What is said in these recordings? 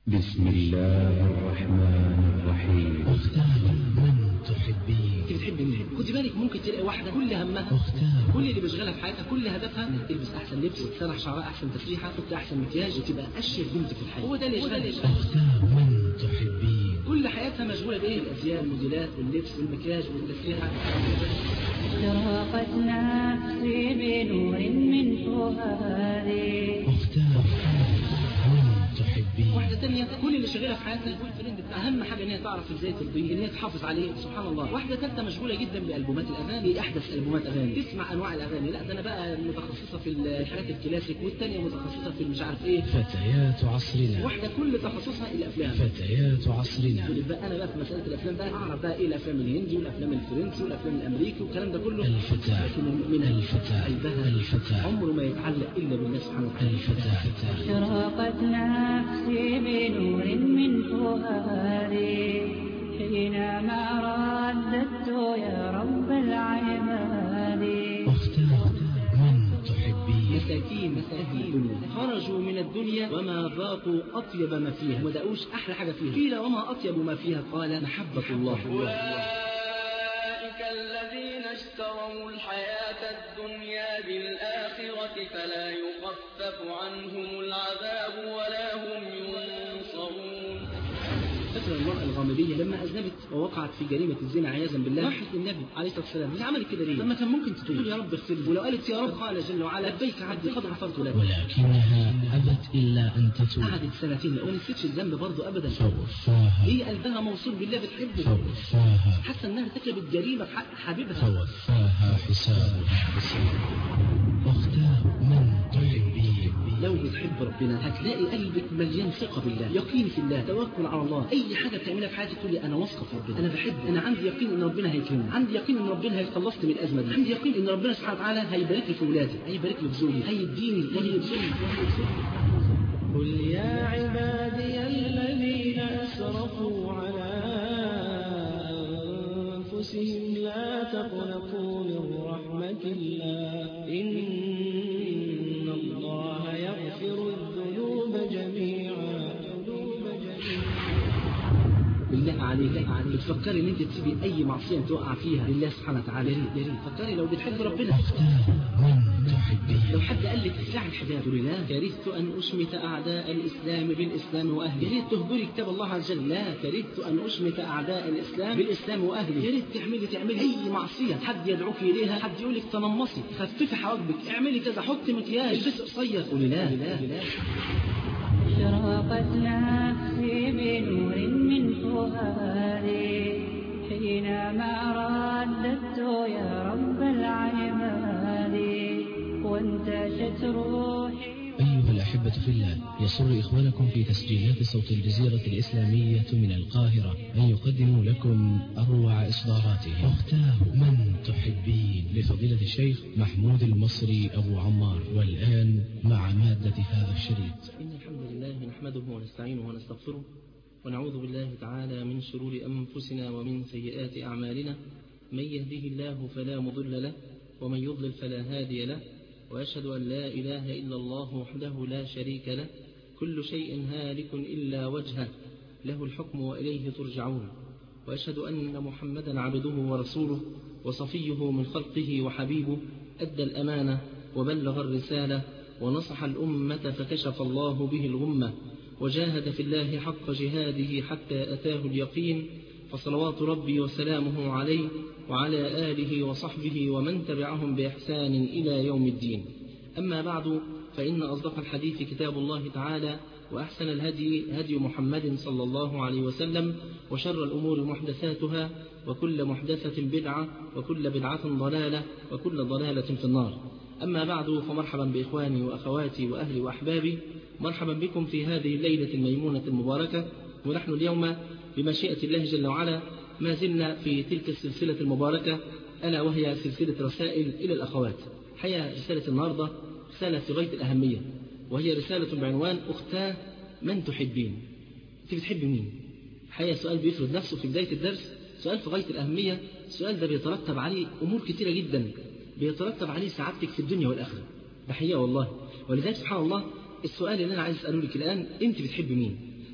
بسم الله الرحمن الرحيم اختار من تحبين انت بتحب مين خدي بالك ممكن تلاقي واحده كل همها اختار كل اللي بيشغلها في حياتها كل هدفها انها تلبس احسن لبس وتسرح شعرها احسن تسريحه تحط احسن مكياج وتبقى اشيك بنت في الحياه هو ده اللي يشغلها اختار من تحبين كل حياتها مشغوله بايه الازياء والموديلات واللبس والمكياج والتسريحه اشرقت نفسي بنور من فؤادي اختار من تحبين واحده ثانيه كل اللي شغاله في حياتها البوي فريند بتاعها اهم حاجه ان هي تعرف ازاي ترضيه ان هي تحافظ عليه سبحان الله واحده ثالثه مشغوله جدا بالبومات الاغاني ايه احدث البومات اغاني تسمع انواع الاغاني لا ده انا بقى متخصصه في الحاجات الكلاسيك والثانيه متخصصه في مش عارف ايه فتيات عصرنا واحده كل تخصصها الافلام فتيات عصرنا يقول بقى انا بقى في مساله الافلام بقى اعرف بقى ايه الافلام الهندي والافلام الفرنسي والافلام الامريكي والكلام ده كله الفتاة لكن المؤمنه الفتاة قلبها الفتاة عمره ما يتعلق الا بالله سبحانه وتعالى الفتاة اشرقت نفسي بنور من فؤادي حينما رددت يا رب العباد اختار من تحبين مساكين مساكين خرجوا من الدنيا وما ذاقوا أطيب ما فيها ما دقوش أحلى حاجة فيها قيل وما أطيب ما فيها قال محبة الله أولئك الذين اشتروا الحياة الدنيا بالآخرة فلا يخفف عنهم العذاب ولا هم ينصرون فاكر المرأة الغامدية لما أذنبت ووقعت في جريمة الزنا عياذا بالله راحت للنبي عليه الصلاة والسلام هي عملت كده ليه؟ لما كان ممكن تقول يا رب اغفر لي ولو قالت يا رب قال جل وعلا لبيك عبدي قد غفرت لك ولكنها أبت إلا أن تتوب قعدت سنتين وما نسيتش الذنب برضه أبدا فوفاها هي قلبها موصول بالله بتحبه فوفاها حاسة إنها ارتكبت جريمة في حق حبيبها فوفاها حسابها اختار من تحبين لو بتحب ربنا هتلاقي قلبك مليان ثقة بالله يقين في الله توكل على الله أي حاجة بتعملها في حياتك تقول لي أنا واثقة في ربنا أنا بحب أنا عندي يقين إن ربنا هيكرمني عندي يقين إن ربنا هيخلصني من الأزمة دي عندي يقين إن ربنا سبحانه وتعالى هيبارك لي في ولادي هيبارك لي في زوجي هيديني هيرزقني قل يا عبادي الذين أسرفوا على أنفسهم لا تقنطوا من رحمة الله إن الله يغفر الذنوب جميعا بالله عليك بتفكري ان انت تسيبي اي معصيه توقع فيها لله سبحانه وتعالى يا ريت يا ريت فكري لو بتحبي ربنا اختار من تحبين لو حد قال لك اخلعي الحجاب تقولي لا كرهت ان اشمت اعداء الاسلام بالاسلام واهله يا ريت تهجري كتاب الله عز وجل لا كرهت ان اشمت اعداء الاسلام بالاسلام واهله يا ريت تعملي تعملي اي معصيه حد يدعوك اليها حد يقول لك تنمصي خففي حواجبك اعملي كذا حطي مكياج البسي قصير قولي لا لا لا اشرقت نفسي بنور من فؤادي حينما رددت يا رب العباد وانتشت روحي أيها الأحبة في الله يسر إخوانكم في تسجيلات صوت الجزيرة الإسلامية من القاهرة أن يقدموا لكم أروع إصداراتهم اختار من تحبين لفضيلة الشيخ محمود المصري أبو عمار والآن مع مادة هذا الشريط إن الحمد لله نحمده ونستعينه ونستغفره ونعوذ بالله تعالى من شرور أنفسنا ومن سيئات أعمالنا من يهده الله فلا مضل له ومن يضلل فلا هادي له وأشهد أن لا إله إلا الله وحده لا شريك له كل شيء هالك إلا وجهه له الحكم وإليه ترجعون وأشهد أن محمدا عبده ورسوله وصفيه من خلقه وحبيبه أدى الأمانة وبلغ الرسالة ونصح الأمة فكشف الله به الغمة وجاهد في الله حق جهاده حتى أتاه اليقين فصلوات ربي وسلامه عليه وعلى آله وصحبه ومن تبعهم بإحسان إلى يوم الدين أما بعد فإن أصدق الحديث كتاب الله تعالى وأحسن الهدي هدي محمد صلى الله عليه وسلم وشر الأمور محدثاتها وكل محدثة بدعة وكل بدعة ضلالة وكل ضلالة في النار أما بعد فمرحبا بإخواني وأخواتي وأهلي وأحبابي مرحبا بكم في هذه الليلة الميمونة المباركة ونحن اليوم بمشيئة الله جل وعلا ما زلنا في تلك السلسلة المباركة ألا وهي سلسلة رسائل إلى الأخوات حقيقة رسالة النهاردة رسالة في غاية الأهمية وهي رسالة بعنوان أختاه من تحبين أنت بتحب مين؟ حقيقة سؤال بيفرض نفسه في بداية الدرس سؤال في غاية الأهمية السؤال ده بيترتب عليه أمور كثيرة جدا بيترتب عليه سعادتك في الدنيا والآخرة ده حقيقة والله ولذلك سبحان الله السؤال اللي أنا عايز أسأله لك الآن أنت بتحب مين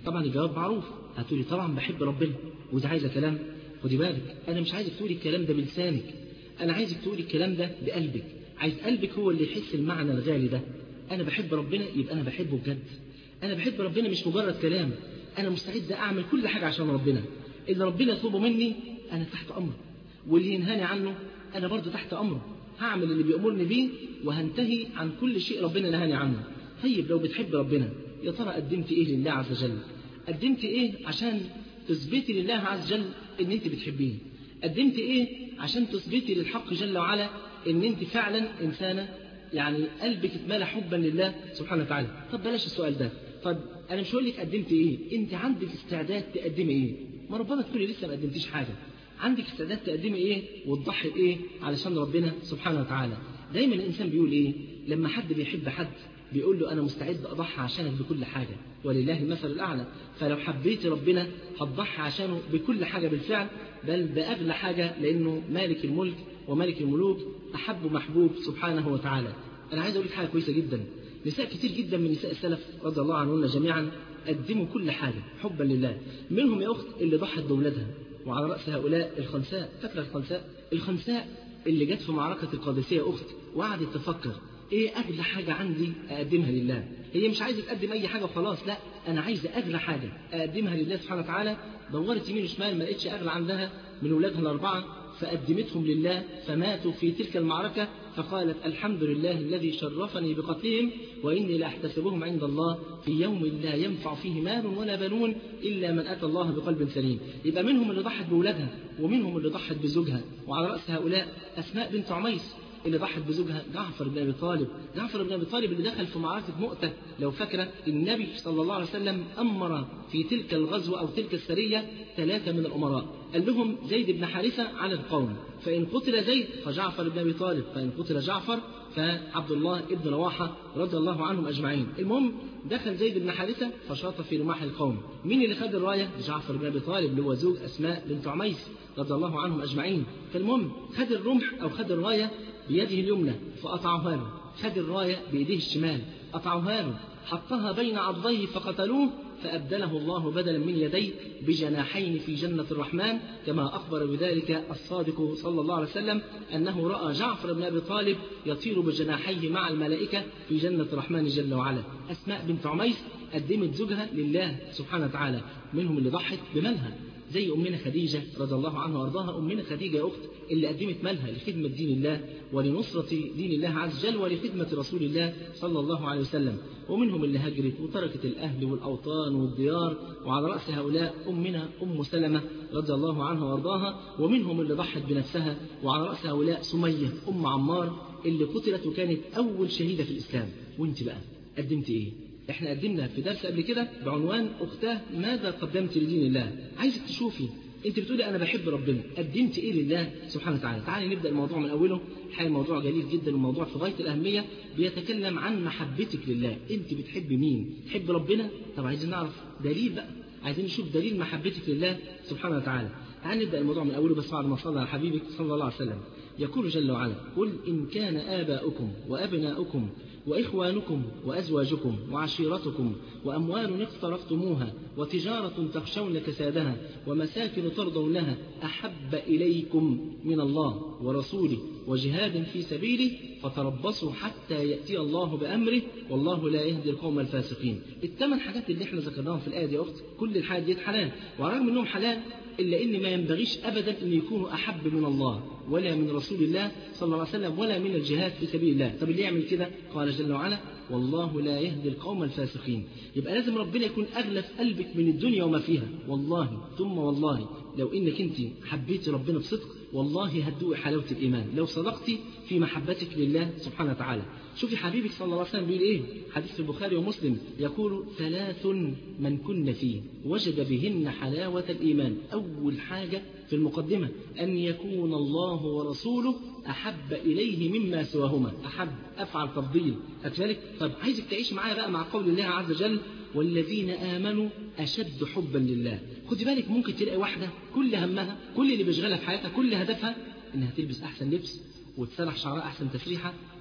طبعا الجواب معروف هتقولي طبعا بحب ربنا ودي عايزة كلام خدي بالك أنا مش عايزك تقولي الكلام ده بلسانك أنا عايزك تقولي الكلام ده بقلبك عايز قلبك هو اللي يحس المعنى الغالي ده أنا بحب ربنا يبقى أنا بحبه بجد أنا بحب ربنا مش مجرد كلام أنا مستعد أعمل كل حاجة عشان ربنا اللي ربنا يطلبه مني أنا تحت أمره واللي ينهاني عنه أنا برضه تحت أمره هعمل اللي بيأمرني بيه وهنتهي عن كل شيء ربنا نهاني عنه طيب لو بتحب ربنا يا ترى قدمت إيه لله عز وجل قدمت إيه عشان تثبتي لله عز وجل إن أنت بتحبيه قدمت إيه عشان تثبتي للحق جل وعلا إن أنت فعلا إنسانة يعني قلبك اتملى حبا لله سبحانه وتعالى طب بلاش السؤال ده طب أنا مش هقول لك قدمت إيه أنت عندك استعداد تقدمي إيه ما ربما تكوني لسه ما قدمتيش حاجة عندك استعداد تقدمي ايه وتضحي بايه علشان ربنا سبحانه وتعالى دايما الانسان بيقول ايه لما حد بيحب حد بيقول له انا مستعد اضحي عشانك بكل حاجه ولله المثل الاعلى فلو حبيت ربنا هتضحي عشانه بكل حاجه بالفعل بل باغلى حاجه لانه مالك الملك وملك الملوك احب محبوب سبحانه وتعالى انا عايز اقول لك حاجه كويسه جدا نساء كتير جدا من نساء السلف رضي الله عنهن جميعا قدموا كل حاجه حبا لله منهم يا اخت اللي ضحت باولادها وعلى رأس هؤلاء الخنساء فاكرة الخنساء الخنساء اللي جت في معركة القادسية أخت وقعدت تفكر إيه أغلى حاجة عندي أقدمها لله هي مش عايزة تقدم أي حاجة وخلاص لا أنا عايزة أغلى حاجة أقدمها لله سبحانه وتعالى دورت يمين وشمال ما لقيتش أغلى عندها من ولادها الأربعة فقدمتهم لله فماتوا في تلك المعركة فقالت الحمد لله الذي شرفني بقتلهم وإني لأحتسبهم عند الله في يوم لا ينفع فيه مال ولا بنون إلا من أتى الله بقلب سليم يبقى منهم اللي ضحت بولادها ومنهم اللي ضحت بزوجها وعلى رأس هؤلاء أسماء بنت عميس اللي ضحت بزوجها جعفر بن ابي طالب، جعفر بن ابي طالب اللي دخل في معركه مؤته لو فاكره النبي صلى الله عليه وسلم امر في تلك الغزوه او تلك السريه ثلاثه من الامراء، قال لهم زيد بن حارثه على القوم، فان قتل زيد فجعفر بن ابي طالب، فان قتل جعفر فعبد الله بن رواحه رضي الله عنهم اجمعين، المهم دخل زيد بن حارثه فشاط في رماح القوم، مين اللي خد الرايه؟ جعفر بن ابي طالب اللي هو زوج اسماء بنت عميس رضي الله عنهم اجمعين، فالمهم خد الرمح او خد الرايه بيده اليمنى فقطعوها له خد الراية بإيديه الشمال قطعوها له حطها بين عضديه فقتلوه فأبدله الله بدلا من يديه بجناحين في جنة الرحمن كما أخبر بذلك الصادق صلى الله عليه وسلم أنه رأى جعفر بن أبي طالب يطير بجناحيه مع الملائكة في جنة الرحمن جل وعلا أسماء بنت عميس قدمت زوجها لله سبحانه وتعالى منهم اللي ضحت بمالها زي أمنا خديجة رضي الله عنها وأرضاها أمنا خديجة يا أخت اللي قدمت مالها لخدمة دين الله ولنصرة دين الله عز وجل ولخدمة رسول الله صلى الله عليه وسلم ومنهم اللي هجرت وتركت الأهل والأوطان والديار وعلى رأس هؤلاء أمنا أم سلمة رضي الله عنها وأرضاها ومنهم اللي ضحت بنفسها وعلى رأس هؤلاء سمية أم عمار اللي قتلت وكانت أول شهيدة في الإسلام وانت بقى قدمت إيه؟ احنا قدمنا في درس قبل كده بعنوان اختاه ماذا قدمت لدين الله عايزك تشوفي انت بتقولي انا بحب ربنا قدمت ايه لله سبحانه وتعالى تعالي نبدا الموضوع من اوله الحقيقه موضوع جليل جدا وموضوع في غايه الاهميه بيتكلم عن محبتك لله انت بتحب مين تحب ربنا طب عايزين نعرف دليل بقى عايزين نشوف دليل محبتك لله سبحانه وتعالى تعال نبدا الموضوع من اوله بس بعد ما صلى على حبيبك صلى الله عليه وسلم يقول جل وعلا قل ان كان اباؤكم وابناؤكم وإخوانكم وأزواجكم وعشيرتكم وأموال اقترفتموها وتجارة تخشون كسادها ومساكن ترضونها أحب إليكم من الله ورسوله وجهاد في سبيله فتربصوا حتى يأتي الله بأمره والله لا يهدي القوم الفاسقين الثمان حاجات اللي احنا ذكرناهم في الآية دي يا أخت كل الحاجات دي حلال وعلى الرغم انهم حلال إلا إن ما ينبغيش أبدا أن يكونوا أحب من الله ولا من رسول الله صلى الله عليه وسلم ولا من الجهاد في سبيل الله طب اللي يعمل كده قال جل وعلا والله لا يهدي القوم الفاسقين يبقى لازم ربنا يكون أغلى في قلبك من الدنيا وما فيها والله ثم والله لو إنك أنت حبيتي ربنا بصدق والله هتدوقي حلاوة الإيمان لو صدقتي في محبتك لله سبحانه وتعالى شوفي حبيبك صلى الله عليه وسلم بيقول إيه حديث في البخاري ومسلم يقول ثلاث من كن فيه وجد بهن حلاوة الإيمان أول حاجة في المقدمة أن يكون الله ورسوله أحب إليه مما سواهما أحب أفعل تفضيل أكذلك طب عايزك تعيش معايا بقى مع قول الله عز وجل والذين آمنوا أشد حبا لله خدي بالك ممكن تلاقي واحدة كل همها كل اللي بيشغلها في حياتها كل هدفها إنها تلبس أحسن لبس وتسرح شعرها أحسن تسريحة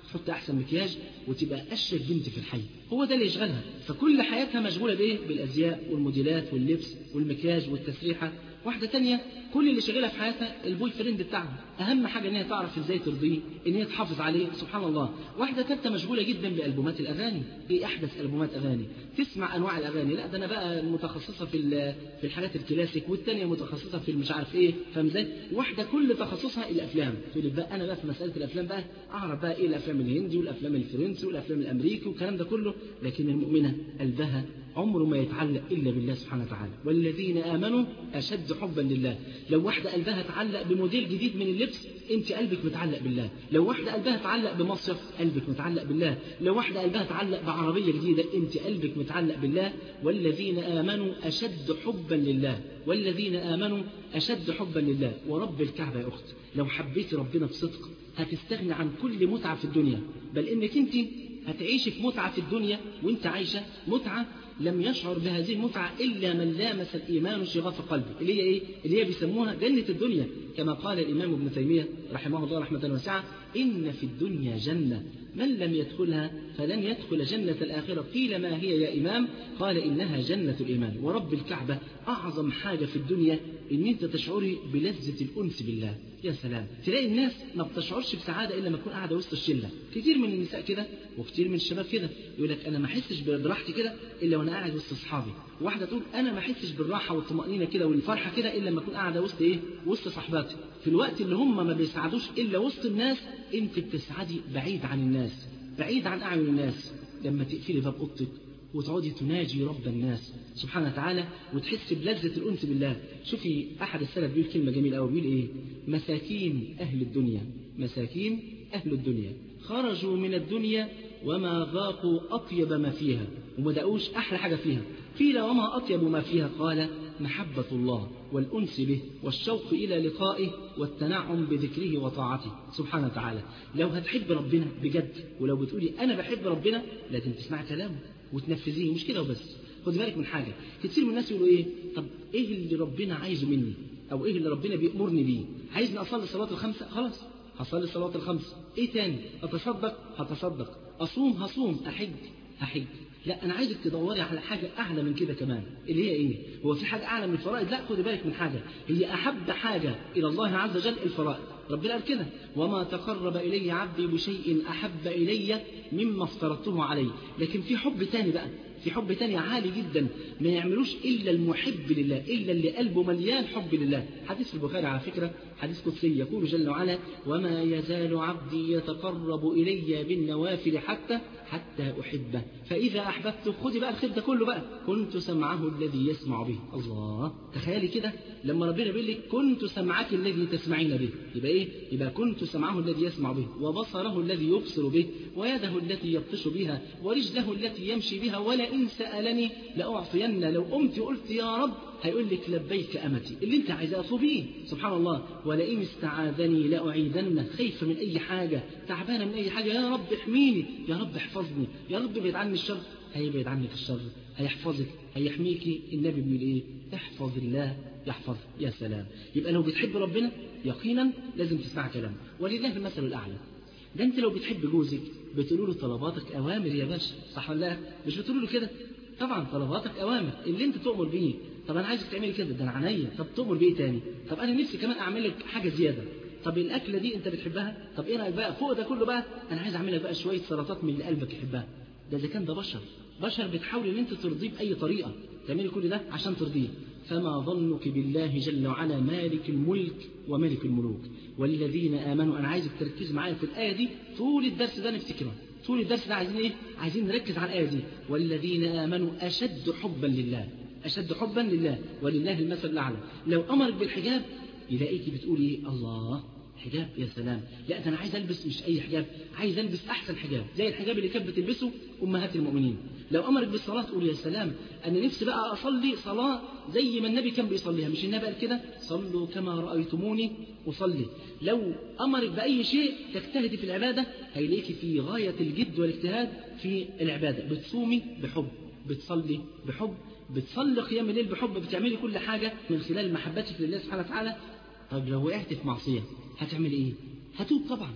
تحط احسن مكياج وتبقى اشيك بنت في الحي هو ده اللي يشغلها فكل حياتها مشغوله بايه بالازياء والموديلات واللبس والمكياج والتسريحه واحده تانية كل اللي شغالها في حياتها البوي فريند بتاعها اهم حاجه ان هي تعرف ازاي ترضيه ان هي تحافظ عليه سبحان الله واحده ثالثه مشغوله جدا بالبومات الاغاني ايه احدث البومات اغاني تسمع انواع الاغاني لا ده انا بقى متخصصه في في الحاجات الكلاسيك والثانيه متخصصه في مش عارف ايه فاهم ازاي واحده كل تخصصها الافلام تقول لك بقى انا بقى في مساله الافلام بقى اعرف بقى ايه الافلام الهندي والافلام الفرنسي والافلام الامريكي والكلام ده كله لكن المؤمنه قلبها عمره ما يتعلق إلا بالله سبحانه وتعالى والذين آمنوا أشد حبا لله لو واحدة قلبها تعلق بموديل جديد من اللبس أنت قلبك متعلق بالله لو واحدة قلبها تعلق بمصيف قلبك متعلق بالله لو واحدة قلبها تعلق بعربية جديدة أنت قلبك متعلق بالله والذين آمنوا أشد حبا لله والذين آمنوا أشد حبا لله ورب الكعبة يا أخت لو حبيت ربنا بصدق هتستغني عن كل متعة في الدنيا بل إنك أنت هتعيشي في متعة في الدنيا وانت عايشة متعة لم يشعر بهذه المتعة إلا من لامس الإيمان شغاف قلبه اللي هي إيه؟ اللي هي بيسموها جنة الدنيا كما قال الإمام ابن تيمية رحمه الله رحمة واسعة إن في الدنيا جنة من لم يدخلها فلن يدخل جنة الآخرة قيل ما هي يا إمام قال إنها جنة الإيمان ورب الكعبة أعظم حاجة في الدنيا إن أنت تشعري بلذة الأنس بالله يا سلام تلاقي الناس ما بتشعرش بسعادة إلا لما تكون قاعدة وسط الشلة كتير من النساء كده وكتير من الشباب كده يقول لك أنا ما أحسش براحتي كده إلا وأنا قاعد وسط أصحابي واحدة تقول أنا ما أحسش بالراحة والطمأنينة كده والفرحة كده إلا لما أكون قاعدة وسط إيه وسط صحباتي في الوقت اللي هم ما بيسعدوش إلا وسط الناس أنت بتسعدي بعيد عن الناس بعيد عن أعين الناس لما تقفلي باب أوضتك وتقعدي تناجي رب الناس سبحانه وتعالى وتحس بلذة الأنس بالله شوفي أحد السلف بيقول كلمة جميلة أوي بيقول إيه مساكين أهل الدنيا مساكين أهل الدنيا خرجوا من الدنيا وما ذاقوا أطيب ما فيها وما دقوش أحلى حاجة فيها قيل وما أطيب ما فيها قال محبة الله والأنس به والشوق إلى لقائه والتنعم بذكره وطاعته سبحانه وتعالى لو هتحب ربنا بجد ولو بتقولي أنا بحب ربنا لازم تسمع كلامه وتنفذيه مش كده وبس خد بالك من حاجة كتير من الناس يقولوا إيه طب إيه اللي ربنا عايزه مني أو إيه اللي ربنا بيأمرني بيه عايزني أصلي الصلاة الخمسة خلاص هصلي الصلاة الخمسة إيه تاني أتصدق هتصدق أصوم هصوم أحج هحج لا أنا عايزك تدوري على حاجة أعلى من كده كمان اللي هي إيه هو في حاجة أعلى من الفرائض لا خدي بالك من حاجة هي أحب حاجة إلى الله عز وجل الفرائض ربنا قال كده وما تقرب إلي عبدي بشيء أحب إلي مما افترضته عليه لكن في حب تاني بقى في حب تاني عالي جدا ما يعملوش إلا المحب لله إلا اللي قلبه مليان حب لله حديث في البخاري على فكرة حديث قدسي يقول جل وعلا وما يزال عبدي يتقرب إلي بالنوافل حتى حتى أحبه فإذا أحببته خدي بقى الخير ده كله بقى كنت سمعه الذي يسمع به الله تخيلي كده لما ربنا بيقول لك كنت سمعك الذي تسمعين به يبقى إيه يبقى كنت سمعه الذي يسمع به وبصره الذي يبصر به ويده التي يبطش بها ورجله التي يمشي بها ولئن سألني لأعطين لو قمت وقلت يا رب هيقول لك لبيك أمتي اللي انت عايزاه اطلبيه سبحان الله ولئن استعاذني لأعيدن خايفة من أي حاجة تعبانة من أي حاجة يا رب احميني يا رب احفظني يا رب ابعد عني الشر هيبعد عنك الشر هيحفظك هيحميكي النبي بيقول ايه احفظ الله يحفظ يا سلام يبقى لو بتحب ربنا يقينا لازم تسمع كلامه ولله المثل الأعلى ده انت لو بتحب جوزك بتقول له طلباتك أوامر يا باشا صح ولا لا مش بتقول له كده طبعا طلباتك أوامر اللي انت تؤمر بيه طب انا عايزك تعملي كده ده انا عينيا طب تؤمر بايه تاني طب انا نفسي كمان اعمل لك حاجه زياده طب الاكله دي انت بتحبها طب ايه رايك بقى فوق ده كله بقى انا عايز اعمل لك بقى شويه سلطات من اللي قلبك يحبها ده اذا كان ده بشر بشر بتحاول ان انت ترضيه باي طريقه تعملي كل ده عشان ترضيه فما ظنك بالله جل وعلا مالك الملك وملك الملوك والذين امنوا انا عايزك تركز معايا في الايه دي طول الدرس ده نفتكرها طول الدرس ده عايزين ايه عايزين نركز على الايه دي والذين امنوا اشد حبا لله أشد حبا لله ولله المثل الأعلى لو أمرك بالحجاب يلاقيكي بتقولي إيه الله حجاب يا سلام لا ده أنا عايز ألبس مش أي حجاب عايز ألبس أحسن حجاب زي الحجاب اللي كانت بتلبسه أمهات المؤمنين لو أمرك بالصلاة تقول يا سلام أنا نفسي بقى أصلي صلاة زي ما النبي كان بيصليها مش النبي قال كده صلوا كما رأيتموني أصلي لو أمرك بأي شيء تجتهدي في العبادة هيلاقيكي في غاية الجد والاجتهاد في العبادة بتصومي بحب بتصلي بحب بتصلي قيام الليل بحب بتعملي كل حاجة من خلال محبتك لله سبحانه وتعالى طب لو وقعت في معصية هتعملي ايه هتوب طبعا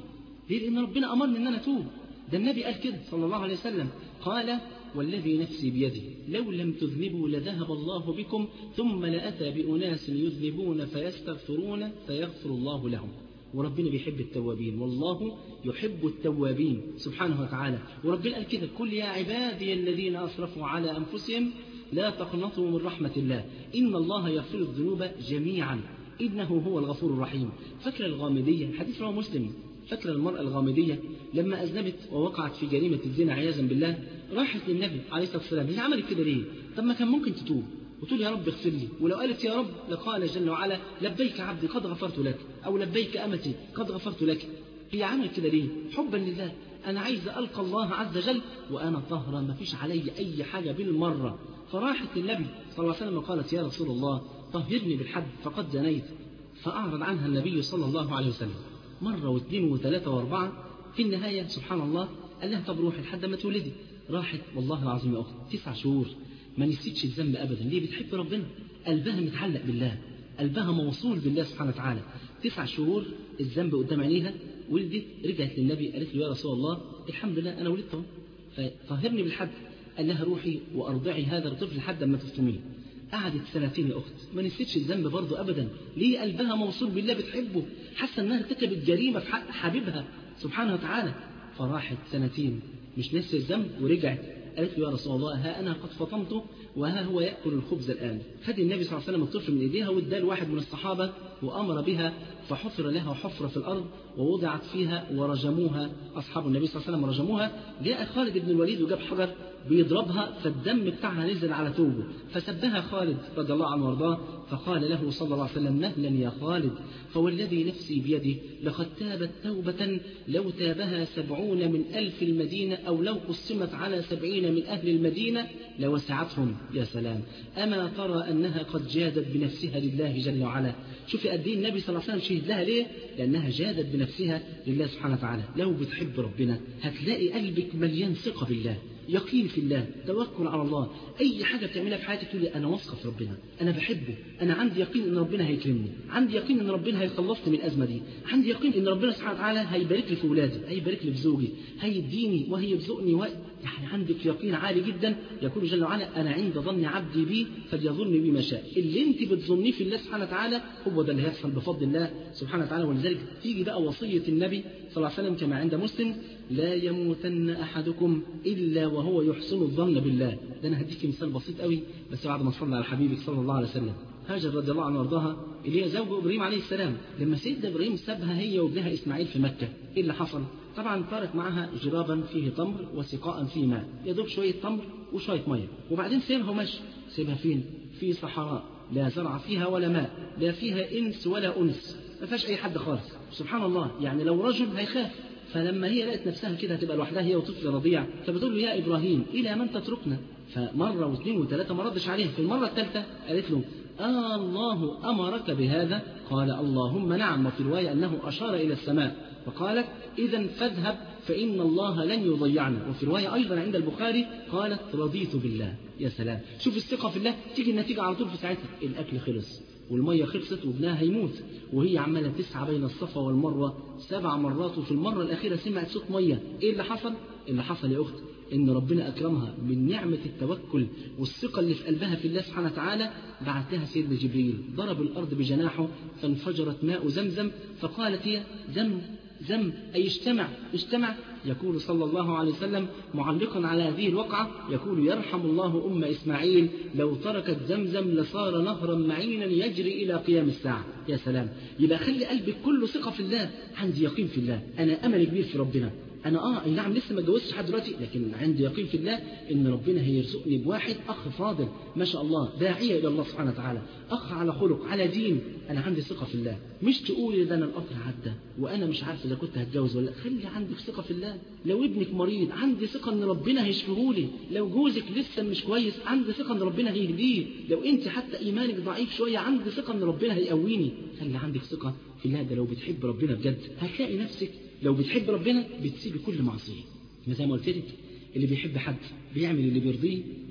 ليه لأن ربنا أمرني أن أنا أتوب ده النبي قال كده صلى الله عليه وسلم قال والذي نفسي بيده لو لم تذنبوا لذهب الله بكم ثم لأتى بأناس يذنبون فيستغفرون فيغفر الله لهم وربنا بيحب التوابين والله يحب التوابين سبحانه وتعالى وربنا قال كده قل يا عبادي الذين أسرفوا على أنفسهم لا تقنطوا من رحمة الله إن الله يغفر الذنوب جميعا إنه هو الغفور الرحيم فاكرة الغامدية حديث رواه مسلم فاكرة المرأة الغامدية لما أذنبت ووقعت في جريمة الزنا عياذا بالله راحت للنبي عليه الصلاة والسلام هي عملت كده ليه؟ طب ما كان ممكن تتوب وتقول يا رب اغفر لي ولو قالت يا رب لقال جل وعلا لبيك عبدي قد غفرت لك أو لبيك أمتي قد غفرت لك هي عملت كده ليه؟ حبا لله أنا عايز ألقى الله عز وجل وأنا طهرة ما فيش علي أي حاجة بالمرة فراحت للنبي صلى الله عليه وسلم وقالت يا رسول الله طهرني بالحد فقد زنيت فأعرض عنها النبي صلى الله عليه وسلم مرة واثنين وثلاثة وأربعة في النهاية سبحان الله قال لها طب روحي لحد ما تولدي راحت والله العظيم يا أخت تسع شهور ما نسيتش الذنب أبدا ليه بتحب ربنا قلبها متعلق بالله قلبها موصول بالله سبحانه وتعالى تسع شهور الذنب قدام عينيها ولدت رجعت للنبي قالت له يا رسول الله الحمد لله أنا ولدت اهو فطهرني بالحد قال لها روحي وأرضعي هذا الطفل لحد ما تفطميه قعدت سنتين يا أخت ما نسيتش الذنب برضه أبدا ليه قلبها موصول بالله بتحبه حاسة أنها ارتكبت جريمة في حق حبيبها سبحانه وتعالى فراحت سنتين مش نسي الذنب ورجعت قالت له يا رسول الله ها أنا قد فطمته وها هو يأكل الخبز الآن خد النبي صلى الله عليه وسلم الطفل من إيديها واداه لواحد من الصحابة وأمر بها فحفر لها حفرة في الأرض ووضعت فيها ورجموها أصحاب النبي صلى الله عليه وسلم رجموها جاء خالد بن الوليد وجاب حجر بيضربها فالدم بتاعها نزل على ثوبه فسبها خالد رضي الله عنه وارضاه فقال له صلى الله عليه وسلم مهلا يا خالد فوالذي نفسي بيده لقد تابت توبة لو تابها سبعون من ألف المدينة أو لو قسمت على سبعين من أهل المدينة لوسعتهم يا سلام أما ترى أنها قد جادت بنفسها لله جل وعلا شوفي قد ايه النبي صلى الله عليه وسلم شهد لها ليه لأنها جادت بنفسها لله سبحانه وتعالى لو بتحب ربنا هتلاقي قلبك مليان ثقة بالله يقين في الله توكل على الله أي حاجة بتعملها في حياتك تقول أنا واثقة في ربنا أنا بحبه أنا عندي يقين إن ربنا هيكرمني عندي يقين إن ربنا هيخلصني من الأزمة دي عندي يقين إن ربنا سبحانه وتعالى هيبارك لي في أولادي هيبارك لي في زوجي هيديني وهيرزقني و... يعني عندك يقين عالي جدا يقول جل وعلا أنا عند ظن عبدي بي فليظن بي ما شاء اللي أنت بتظنيه في الله سبحانه وتعالى هو ده اللي هيحصل بفضل الله سبحانه وتعالى ولذلك تيجي بقى وصية النبي صلى الله عليه وسلم كما عند مسلم لا يموتن أحدكم إلا وهو يحسن الظن بالله ده أنا هديك مثال بسيط قوي بس بعد ما صلى على حبيبك صلى الله عليه وسلم هاجر رضي الله عنه وارضاها اللي هي زوج إبراهيم عليه السلام لما سيدنا إبراهيم سابها هي وابنها إسماعيل في مكة إيه اللي حصل طبعا ترك معها جرابا فيه تمر وسقاء فيه ماء يدوب شوية تمر وشوية مية وبعدين سيبها ومشي سيبها فين في صحراء لا زرع فيها ولا ماء لا فيها إنس ولا أنس ما فيهاش أي حد خالص سبحان الله يعني لو رجل هيخاف فلما هي لقت نفسها كده هتبقى لوحدها هي وطفل رضيع فبتقول له يا إبراهيم إلى من تتركنا فمرة واثنين وثلاثة ما ردش عليها في المرة الثالثة قالت له آه الله أمرك بهذا قال اللهم نعم وفي رواية أنه أشار إلى السماء فقالت إذا فاذهب فإن الله لن يضيعنا وفي رواية أيضا عند البخاري قالت رضيت بالله يا سلام شوف الثقة في الله تيجي النتيجة على طول في ساعتها الأكل خلص والمية خلصت وابنها هيموت وهي عمالة تسعى بين الصفا والمروة سبع مرات وفي المرة الأخيرة سمعت صوت مية إيه اللي حصل؟ اللي حصل يا أخت إن ربنا أكرمها من نعمة التوكل والثقة اللي في قلبها في الله سبحانه وتعالى بعت لها سيدنا جبريل ضرب الأرض بجناحه فانفجرت ماء زمزم فقالت هي زم زم أي اجتمع اجتمع يقول صلى الله عليه وسلم معلقا على هذه الوقعة يقول يرحم الله أم إسماعيل لو تركت زمزم لصار نهرا معينا يجري إلى قيام الساعة يا سلام يبقى خلي قلبك كله ثقة في الله عندي يقين في الله أنا أمل كبير في ربنا أنا آه أي نعم لسه ما اتجوزتش لحد دلوقتي لكن عندي يقين في الله إن ربنا هيرزقني بواحد أخ فاضل ما شاء الله داعية إلى الله سبحانه وتعالى أخ على خلق على دين أنا عندي ثقة في الله مش تقولي ده أنا القطر عدى وأنا مش عارف إذا كنت هتجوز ولا خلي عندك ثقة في الله لو ابنك مريض عندي ثقة إن ربنا هيشفيهولي لو جوزك لسه مش كويس عندي ثقة إن ربنا هيهديه لو أنت حتى إيمانك ضعيف شوية عندي ثقة إن ربنا هيقويني خلي عندك ثقة في الله ده لو بتحب ربنا بجد هتلاقي نفسك لو بتحب ربنا بتسيبي كل معصية زي ما قلت لك اللي بيحب حد بيعمل اللي بيرضيه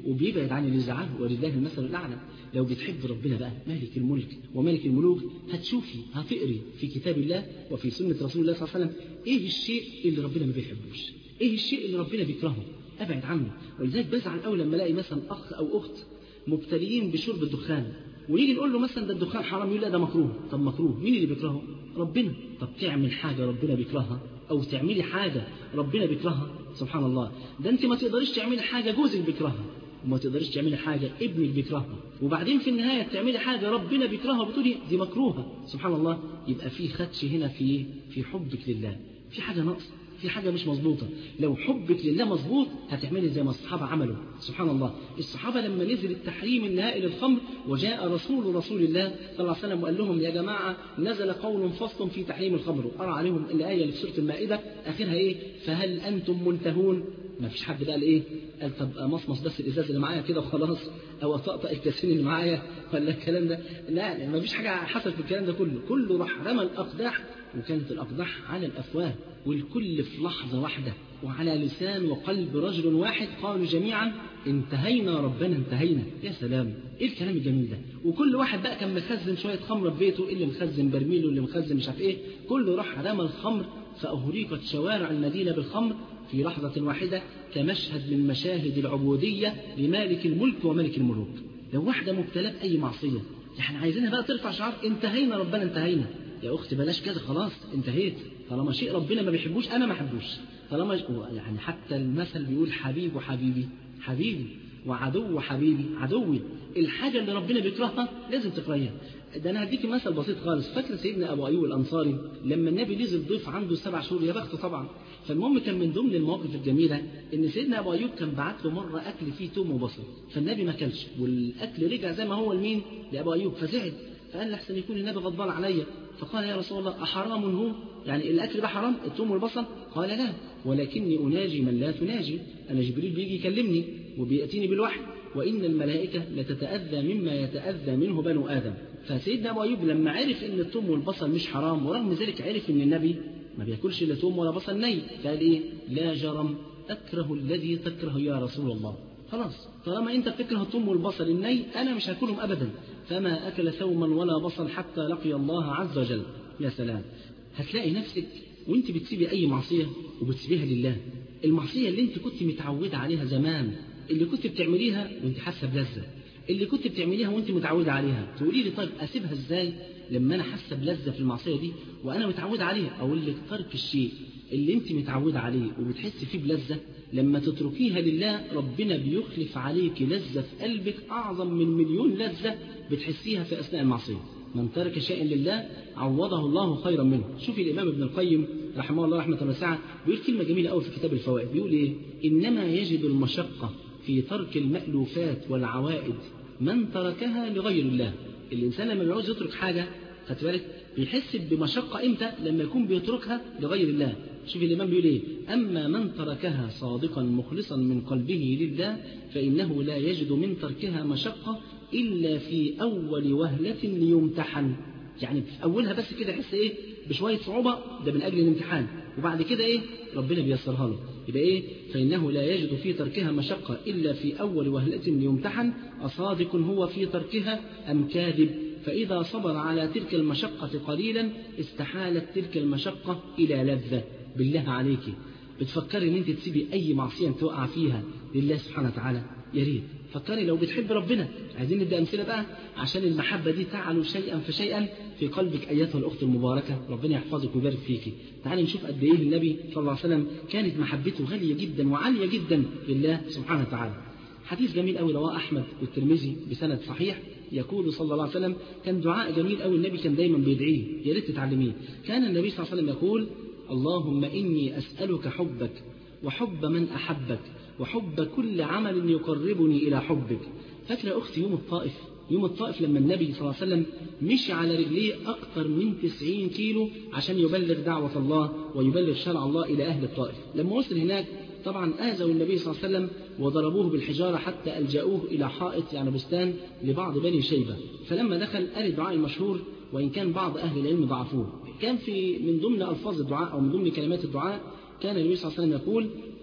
وبيبعد عن اللي يزعله ولله المثل الأعلى لو بتحب ربنا بقى مالك الملك وملك الملوك هتشوفي هتقري في كتاب الله وفي سنة رسول الله صلى الله عليه وسلم إيه الشيء اللي ربنا ما بيحبوش إيه الشيء اللي ربنا بيكرهه أبعد عنه ولذلك بزعل أول لما ألاقي مثلا أخ أو أخت مبتليين بشرب الدخان ونيجي نقول له مثلا ده الدخان حرام يقول لا ده مكروه طب مكروه مين اللي بيكرهه ربنا طب تعمل حاجة ربنا بيكرهها أو تعملي حاجة ربنا بيكرهها سبحان الله ده أنت ما تقدريش تعملي حاجة جوزك بيكرهها وما تقدريش تعملي حاجة ابنك بيكرهها وبعدين في النهاية تعملي حاجة ربنا بيكرهها وبتقولي دي مكروهة سبحان الله يبقى في خدش هنا في في حبك لله في حاجة ناقصة في حاجة مش مظبوطة لو حبك لله مظبوط هتعملي زي ما الصحابة عملوا سبحان الله الصحابة لما نزل التحريم النهائي للخمر وجاء رسول رسول الله صلى الله عليه وسلم وقال لهم يا جماعة نزل قول فصل في تحريم الخمر وقرأ عليهم الآية اللي في سورة المائدة آخرها إيه فهل أنتم منتهون ما فيش حد قال ايه قال طب مصمص بس الازاز اللي معايا كده وخلاص او اطقطق الكاسين اللي معايا ولا الكلام ده لا ما فيش حاجه حصلت في الكلام ده كله كله راح رمى الاقداح وكانت الاقداح على الافواه والكل في لحظه واحده وعلى لسان وقلب رجل واحد قالوا جميعا انتهينا ربنا انتهينا يا سلام ايه الكلام الجميل ده وكل واحد بقى كان مخزن شويه خمره في بيته اللي مخزن برميل واللي مخزن مش عارف ايه كله راح رمى الخمر فاهريقت شوارع المدينه بالخمر في لحظة واحدة كمشهد من مشاهد العبودية لمالك الملك وملك الملوك لو واحدة مبتلى بأي معصية احنا عايزينها بقى ترفع شعار انتهينا ربنا انتهينا يا أختي بلاش كده خلاص انتهيت طالما شيء ربنا ما بيحبوش أنا ما أحبوش طالما يعني حتى المثل بيقول حبيب وحبيبي حبيبي وعدو حبيبي عدوي الحاجة اللي ربنا بيكرهها لازم تكرهيها ده انا هديكي مثل بسيط خالص فاكر سيدنا ابو ايوب الانصاري لما النبي نزل ضيف عنده سبع شهور يا بخته طبعا فالمهم كان من ضمن المواقف الجميله ان سيدنا ابو ايوب كان بعت له مره اكل فيه توم وبصل فالنبي ما كلش والاكل رجع زي ما هو لمين لابو ايوب فزعل فقال لحسن يكون النبي غضبان عليا فقال يا رسول الله أحرام هو يعني الأكل ده حرام الثوم والبصل قال لا ولكني أناجي من لا تناجي أنا جبريل بيجي يكلمني وبيأتيني بالوحي وإن الملائكة لتتأذى مما يتأذى منه بنو آدم فسيدنا أبو أيوب لما عرف إن الثوم والبصل مش حرام ورغم ذلك عرف إن النبي ما بياكلش لا ثوم ولا بصل ني قال إيه لا جرم أكره الذي تكره يا رسول الله خلاص طالما أنت بتكره الثوم والبصل الني أنا مش هاكلهم أبدا فما أكل ثوما ولا بصل حتى لقي الله عز وجل يا سلام هتلاقي نفسك وانت بتسيبي أي معصية وبتسيبيها لله المعصية اللي انت كنت متعودة عليها زمان اللي كنت بتعمليها وانت حاسة بلذة اللي كنت بتعمليها وانت متعودة عليها تقولي لي طيب أسيبها ازاي لما أنا حاسة بلذة في المعصية دي وأنا متعودة عليها أقول لك ترك الشيء اللي انت متعودة عليه وبتحسي فيه بلذة لما تتركيها لله ربنا بيخلف عليك لذة في قلبك أعظم من مليون لذة بتحسيها في أثناء المعصية من ترك شيئا لله عوضه الله خيرا منه شوفي الإمام ابن القيم رحمه الله رحمة واسعة بيقول كلمة جميلة قوي في كتاب الفوائد بيقول إيه إنما يجد المشقة في ترك المألوفات والعوائد من تركها لغير الله الإنسان لما بيعوز يترك حاجة خدت بالك بيحس بمشقة إمتى لما يكون بيتركها لغير الله شوف الإمام بيقول إيه أما من تركها صادقا مخلصا من قلبه لله فإنه لا يجد من تركها مشقة إلا في أول وهلة ليمتحن يعني في أولها بس كده يحس إيه بشوية صعوبة ده من أجل الامتحان وبعد كده إيه ربنا بيسرها له يبقى إيه فإنه لا يجد في تركها مشقة إلا في أول وهلة ليمتحن أصادق هو في تركها أم كاذب فإذا صبر على تلك المشقة قليلا استحالت تلك المشقة إلى لذة بالله عليك بتفكري ان انت تسيبي اي معصيه توقع فيها لله سبحانه وتعالى يا ريت فكري لو بتحب ربنا عايزين ندي امثله بقى عشان المحبه دي تعلو شيئا فشيئا في قلبك ايتها الاخت المباركه ربنا يحفظك ويبارك فيكي تعالي نشوف قد ايه النبي صلى الله عليه وسلم كانت محبته غاليه جدا وعاليه جدا لله سبحانه وتعالى حديث جميل قوي رواه احمد والترمذي بسند صحيح يقول صلى الله عليه وسلم كان دعاء جميل قوي النبي كان دايما بيدعيه يا ريت تتعلميه كان النبي صلى الله عليه وسلم يقول اللهم إني أسألك حبك وحب من أحبك وحب كل عمل يقربني إلى حبك فاكرة أختي يوم الطائف يوم الطائف لما النبي صلى الله عليه وسلم مشي على رجليه أكثر من 90 كيلو عشان يبلغ دعوة الله ويبلغ شرع الله إلى أهل الطائف لما وصل هناك طبعا آذوا النبي صلى الله عليه وسلم وضربوه بالحجارة حتى ألجأوه إلى حائط يعني بستان لبعض بني شيبة فلما دخل قال الدعاء المشهور وإن كان بعض أهل العلم ضعفوه كان في من ضمن ألفاظ الدعاء أو من ضمن كلمات الدعاء كان النبي صلى الله عليه وسلم يقول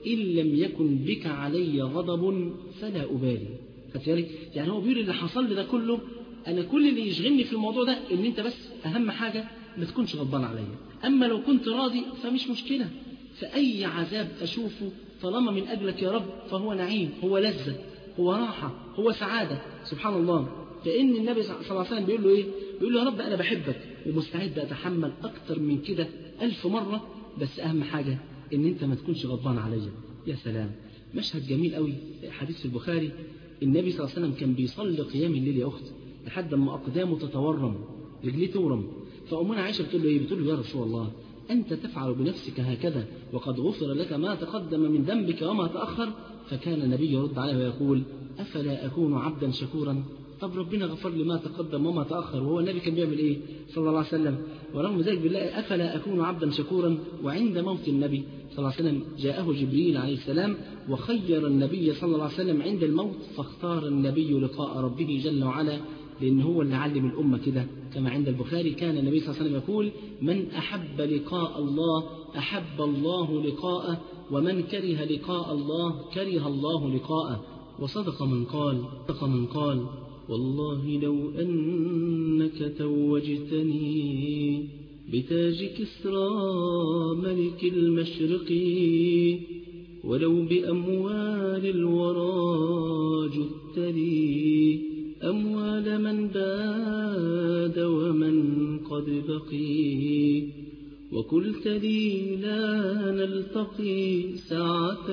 إن لم يكن بك علي غضب فلا أبالي خدت بالك يعني هو بيقول اللي حصل لي ده كله أنا كل اللي يشغلني في الموضوع ده إن أنت بس أهم حاجة ما تكونش غضبان عليا أما لو كنت راضي فمش مشكلة فأي عذاب أشوفه طالما من أجلك يا رب فهو نعيم هو لذة هو راحة هو سعادة سبحان الله فإن النبي صلى الله عليه وسلم بيقول له إيه بيقول له يا رب أنا بحبك ومستعد أتحمل أكتر من كده ألف مرة بس أهم حاجة إن أنت ما تكونش غضبان عليا يا سلام مشهد جميل قوي حديث في البخاري النبي صلى الله عليه وسلم كان بيصلي قيام الليل يا أخت لحد ما أقدامه تتورم رجليه تورم فأمنا عائشة بتقول له إيه بتقول له يا رسول الله أنت تفعل بنفسك هكذا وقد غفر لك ما تقدم من ذنبك وما تأخر فكان النبي يرد عليه ويقول أفلا أكون عبدا شكورا طب ربنا غفر لي ما تقدم وما تأخر وهو النبي كان بيعمل إيه صلى الله عليه وسلم ورغم ذلك بالله أفلا أكون عبدا شكورا وعند موت النبي صلى الله عليه وسلم جاءه جبريل عليه السلام وخير النبي صلى الله عليه وسلم عند الموت فاختار النبي لقاء ربه جل وعلا لأن هو اللي علم الأمة كده كما عند البخاري كان النبي صلى الله عليه وسلم يقول من أحب لقاء الله أحب الله لقاءه ومن كره لقاء الله كره الله لقاءه وصدق من قال صدق من قال والله لو أنك توجتني بتاج كسرى ملك المشرق ولو بأموال الورى جدت لي أموال من باد ومن قد بقي وقلت لي لا نلتقي ساعة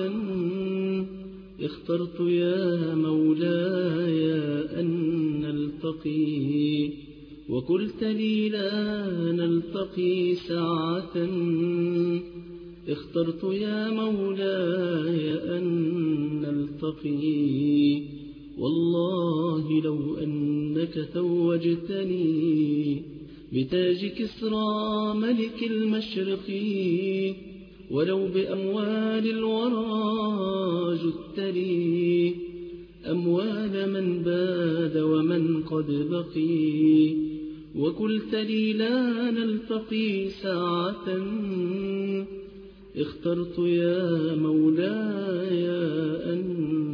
اخترت يا مولاي أن نلتقي وقلت لي لا نلتقي ساعة اخترت يا مولاي أن نلتقي والله لو أنك توجتني بتاج كسرى ملك المشرق ولو بأموال الورى جدت لي أموال من باد ومن قد بقي وقلت لي لا نلتقي ساعة اخترت يا مولاي أن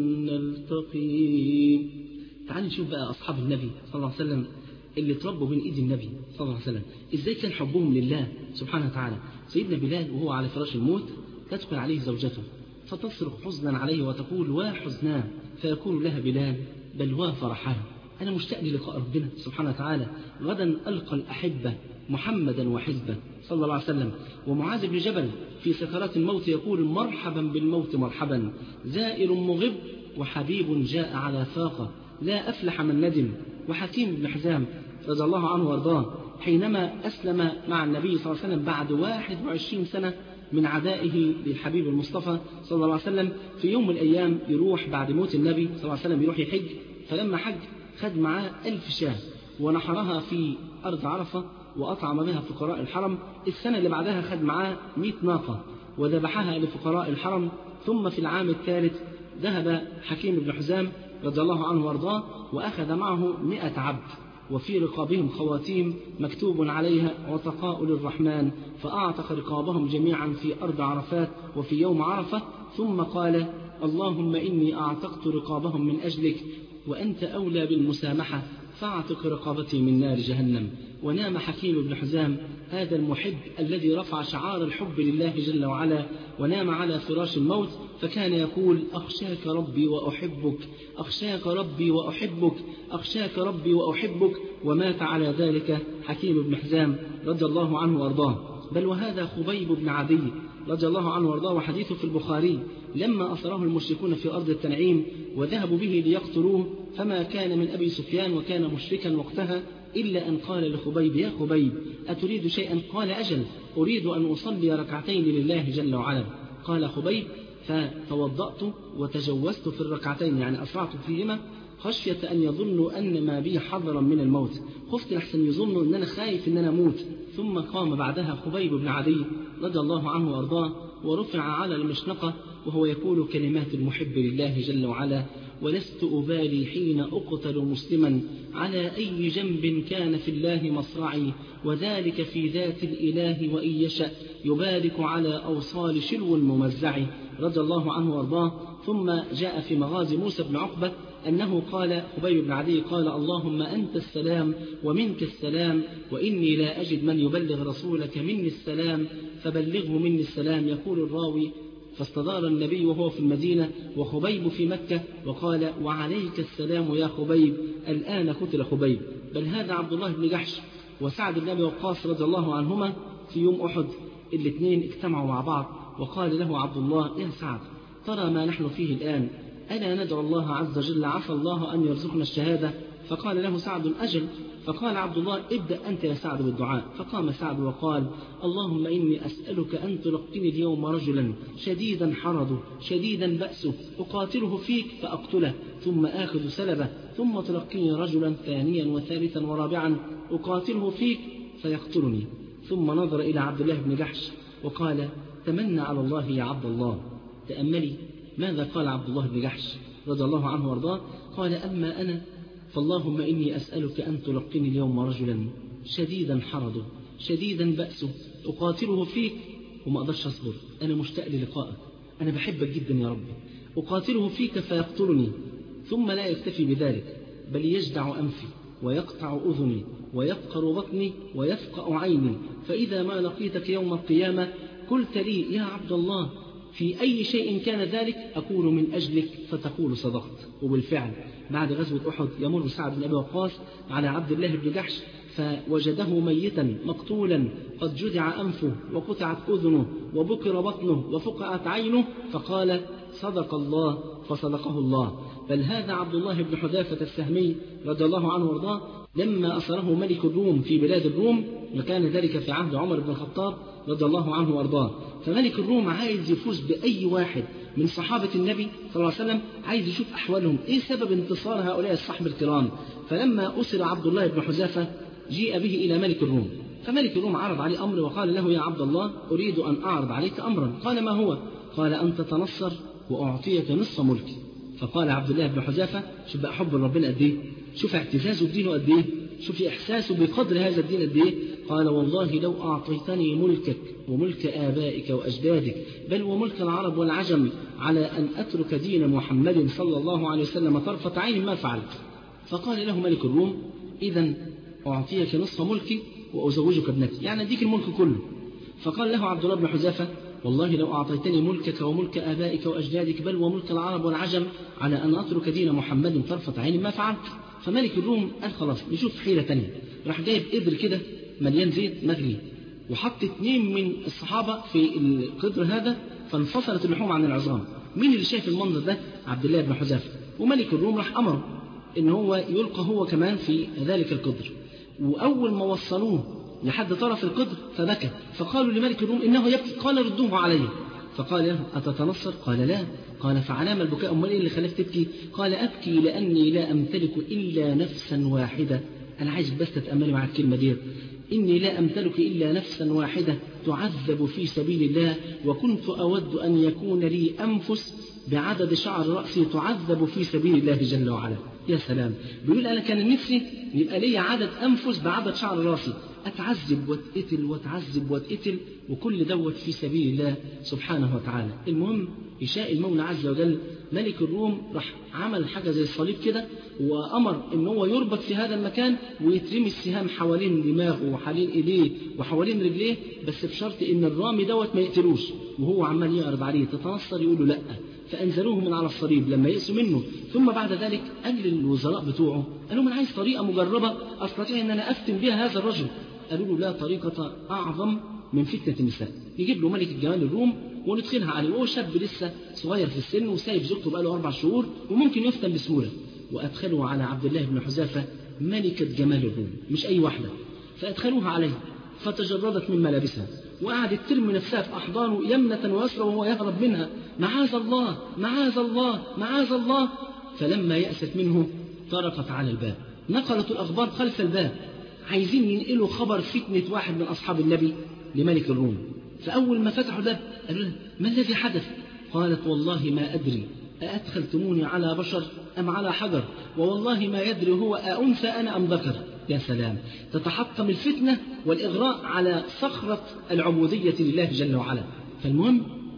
نلتقي تعال نشوف بقى أصحاب النبي صلى الله عليه وسلم اللي تربوا بين ايد النبي صلى الله عليه وسلم ازاي كان حبهم لله سبحانه وتعالى سيدنا بلال وهو على فراش الموت تدخل عليه زوجته فتصرخ حزنا عليه وتقول وحزناه فيقول لها بلال بل وفرحها أنا مشتاق للقاء ربنا سبحانه وتعالى غدا ألقى الأحبة محمدا وحزبه صلى الله عليه وسلم ومعاذ بن جبل في سكرات الموت يقول مرحبا بالموت مرحبا زائر مغب وحبيب جاء على فاقة لا أفلح من ندم وحكيم بن حزام رضي الله عنه وارضاه حينما أسلم مع النبي صلى الله عليه وسلم بعد 21 سنة من عدائه للحبيب المصطفى صلى الله عليه وسلم في يوم من الأيام يروح بعد موت النبي صلى الله عليه وسلم يروح يحج فلما حج خد معاه ألف شاه ونحرها في أرض عرفة وأطعم بها فقراء الحرم السنة اللي بعدها خد معاه 100 ناقة وذبحها لفقراء الحرم ثم في العام الثالث ذهب حكيم بن حزام رضي الله عنه وارضاه وأخذ معه مئة عبد وفي رقابهم خواتيم مكتوب عليها وتقاء للرحمن فأعتق رقابهم جميعا في أرض عرفات وفي يوم عرفة ثم قال اللهم إني أعتقت رقابهم من أجلك وأنت أولى بالمسامحة فاعتق رقابتي من نار جهنم ونام حكيم بن حزام هذا المحب الذي رفع شعار الحب لله جل وعلا ونام على فراش الموت فكان يقول أخشاك ربي وأحبك أخشاك ربي وأحبك أخشاك ربي وأحبك ومات على ذلك حكيم بن حزام رضي الله عنه وأرضاه بل وهذا خبيب بن عدي رضي الله عنه وارضاه وحديثه في البخاري لما أصره المشركون في أرض التنعيم وذهبوا به ليقتلوه فما كان من أبي سفيان وكان مشركا وقتها إلا أن قال لخبيب يا خبيب أتريد شيئا قال أجل أريد أن أصلي ركعتين لله جل وعلا قال خبيب فتوضأت وتجوزت في الركعتين يعني أسرعت فيهما خشية أن يظنوا أن ما بي حضرا من الموت خفت لحسن يظنوا أن أنا خايف أن أنا أموت ثم قام بعدها خبيب بن عدي رضي الله عنه وأرضاه ورفع على المشنقة وهو يقول كلمات المحب لله جل وعلا ولست أبالي حين أقتل مسلما على أي جنب كان في الله مصرعي وذلك في ذات الإله وإن يشأ يبارك على أوصال شلو ممزع رضي الله عنه وارضاه ثم جاء في مغازي موسى بن عقبة أنه قال خبيب بن عدي قال اللهم أنت السلام ومنك السلام وإني لا أجد من يبلغ رسولك مني السلام فبلغه مني السلام يقول الراوي فاستدار النبي وهو في المدينة وخبيب في مكة وقال وعليك السلام يا خبيب الآن قتل خبيب بل هذا عبد الله بن جحش وسعد بن أبي وقاص رضي الله عنهما في يوم أحد الاثنين اجتمعوا مع بعض وقال له عبد الله يا سعد ترى ما نحن فيه الآن ألا ندعو الله عز وجل عسى الله أن يرزقنا الشهادة فقال له سعد أجل فقال عبد الله ابدأ أنت يا سعد بالدعاء فقام سعد وقال اللهم إني أسألك أن تلقني اليوم رجلا شديدا حرضه شديدا بأسه أقاتله فيك فأقتله ثم آخذ سلبه ثم تلقيني رجلا ثانيا وثالثا ورابعا أقاتله فيك فيقتلني ثم نظر إلى عبد الله بن جحش وقال تمنى على الله يا عبد الله تأملي ماذا قال عبد الله بن جحش رضي الله عنه وارضاه قال أما أنا فاللهم إني أسألك أن تلقني اليوم رجلا شديدا حرضه شديدا بأسه أقاتله فيك وما أقدرش أصبر أنا مشتاق للقائك أنا بحبك جدا يا ربي أقاتله فيك فيقتلني ثم لا يكتفي بذلك بل يجدع أنفي ويقطع أذني ويفقر بطني ويفقأ عيني فإذا ما لقيتك يوم القيامة قلت لي يا عبد الله في أي شيء كان ذلك أقول من أجلك فتقول صدقت وبالفعل بعد غزوة أحد يمر سعد بن أبي وقاص على عبد الله بن جحش فوجده ميتا مقتولا قد جدع أنفه وقطعت أذنه وبكر بطنه وفقعت عينه فقال صدق الله فصدقه الله بل هذا عبد الله بن حذافة السهمي رضي الله عنه وارضاه لما أسره ملك الروم في بلاد الروم وكان ذلك في عهد عمر بن الخطاب رضي الله عنه وارضاه فملك الروم عايز يفوز بأي واحد من صحابة النبي صلى الله عليه وسلم عايز يشوف أحوالهم إيه سبب انتصار هؤلاء الصحب الكرام فلما أسر عبد الله بن حذافة جيء به إلى ملك الروم فملك الروم عرض عليه أمر وقال له يا عبد الله أريد أن أعرض عليك أمرا قال ما هو قال أن تتنصر وأعطيك نصف ملكي فقال عبد الله بن حذافة شوف بقى حب ربنا قد إيه شوف اعتزازه بدينه قد إيه شوف إحساسه بقدر هذا الدين قد إيه قال والله لو أعطيتني ملكك وملك آبائك وأجدادك بل وملك العرب والعجم على أن أترك دين محمد صلى الله عليه وسلم طرفة عين ما فعلت فقال له ملك الروم إذا أعطيك نصف ملكي وأزوجك ابنتي يعني أديك الملك كله فقال له عبد الله بن حذافة والله لو أعطيتني ملكك وملك آبائك وأجدادك بل وملك العرب والعجم على أن أترك دين محمد طرفة عين ما فعلت فملك الروم قال خلاص نشوف حيلة تانية راح جايب قدر كده مليان زيت مغلي وحط اثنين من الصحابة في القدر هذا فانفصلت اللحوم عن العظام مين اللي شايف المنظر ده عبد الله بن حذافة وملك الروم راح أمره إن هو يلقى هو كمان في ذلك القدر وأول ما وصلوه لحد طرف القدر فبكى فقالوا لملك الروم إنه يبكي قال ردوه عليه فقال له أتتنصر قال لا قال فعلام البكاء أمال إيه اللي خلاك تبكي قال أبكي لأني لا أمتلك إلا نفسا واحدة أنا عايز بس تتأملي مع الكلمة دي إني لا أمتلك إلا نفسا واحدة تعذب في سبيل الله وكنت أود أن يكون لي أنفس بعدد شعر رأسي تعذب في سبيل الله جل وعلا يا سلام بيقول أنا كان نفسي يبقى لي عدد أنفس بعدد شعر رأسي أتعذب واتقتل واتعذب واتقتل وكل دوت في سبيل الله سبحانه وتعالى المهم يشاء المولى عز وجل ملك الروم راح عمل حاجة زي الصليب كده وأمر إن هو يربط في هذا المكان ويترمي السهام حوالين دماغه وحوالين إيديه وحوالين رجليه بس بشرط إن الرامي دوت ما يقتلوش وهو عمال يعرض عليه تتنصر يقول له لأ فأنزلوه من على الصليب لما يئسوا منه ثم بعد ذلك قال للوزراء بتوعه قالوا من عايز طريقة مجربة أستطيع أن أنا أفتن بها هذا الرجل قالوا له لا طريقة أعظم من فتنة النساء يجيب له ملك الجمال الروم وندخلها عليه وهو شاب لسه صغير في السن وسايب زوجته بقاله أربع شهور وممكن يفتن بسهولة وأدخلوا على عبد الله بن حذافة ملكة جمال الروم مش أي واحدة فأدخلوها عليه فتجردت من ملابسها وقعدت ترمي نفسها في أحضانه يمنة ويسرى وهو يهرب منها معاذ الله معاذ الله معاذ الله فلما يأست منه طرقت على الباب نقلت الأخبار خلف الباب عايزين ينقلوا خبر فتنة واحد من أصحاب النبي لملك الروم فأول ما فتحوا الباب قالوا له ما الذي حدث قالت والله ما أدري أأدخلتموني على بشر أم على حجر ووالله ما يدري هو أأنثى أنا أم ذكر يا سلام تتحطم الفتنة والإغراء على صخرة العبودية لله جل وعلا فالمهم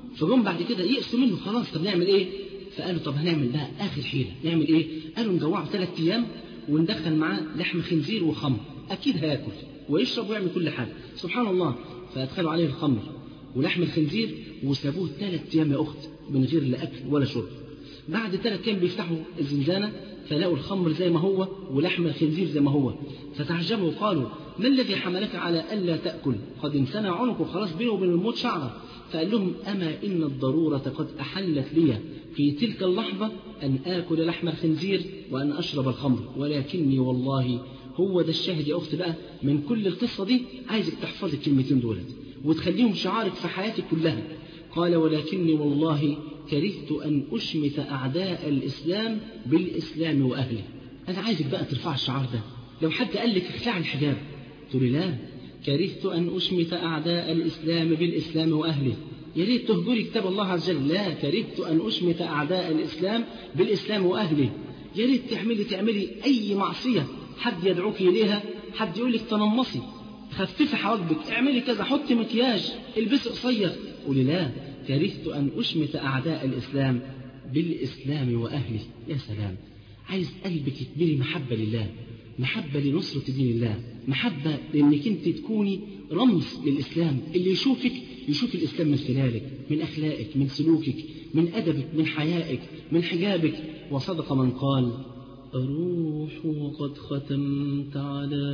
فجم بعد كده يئسوا منه خلاص طب نعمل ايه فقالوا طب هنعمل بقى اخر حيله نعمل ايه قالوا نجوعه ثلاث ايام وندخل معاه لحم خنزير وخمر اكيد هياكل ويشرب ويعمل كل حاجه سبحان الله فادخلوا عليه الخمر ولحم الخنزير وسابوه ثلاث ايام يا اخت من غير لا اكل ولا شرب بعد ثلاث ايام بيفتحوا الزنزانه فلاقوا الخمر زي ما هو ولحم الخنزير زي ما هو فتعجبوا وقالوا ما الذي حملك على الا تاكل قد انثنى عنق وخلاص بينه وبين الموت شعره فقال لهم اما ان الضروره قد احلت لي في تلك اللحظه ان اكل لحم الخنزير وان اشرب الخمر ولكني والله هو ده الشاهد يا اخت بقى من كل القصه دي عايزك تحفظي الكلمتين دولت وتخليهم شعارك في حياتك كلها قال ولكني والله كرهت أن أشمت أعداء الإسلام بالإسلام وأهله أنا عايزك بقى ترفع الشعار ده لو حد قال لك اخلع الحجاب تقولي لا كرهت أن أشمت أعداء الإسلام بالإسلام وأهله يا ريت تهجري كتاب الله عز وجل لا كرهت أن أشمت أعداء الإسلام بالإسلام وأهله يا ريت تعملي تعملي أي معصية حد يدعوك إليها حد يقول لك تنمصي خففي حواجبك اعملي كذا حطي مكياج البسي قصير قولي لا كرهت أن أشمت أعداء الإسلام بالإسلام وأهله يا سلام عايز قلبك يتملي محبة لله محبة لنصرة دين الله محبة لأنك أنت تكوني رمز للإسلام اللي يشوفك يشوف الإسلام من خلالك من أخلاقك من سلوكك من أدبك من حيائك من حجابك وصدق من قال أروح وقد ختمت على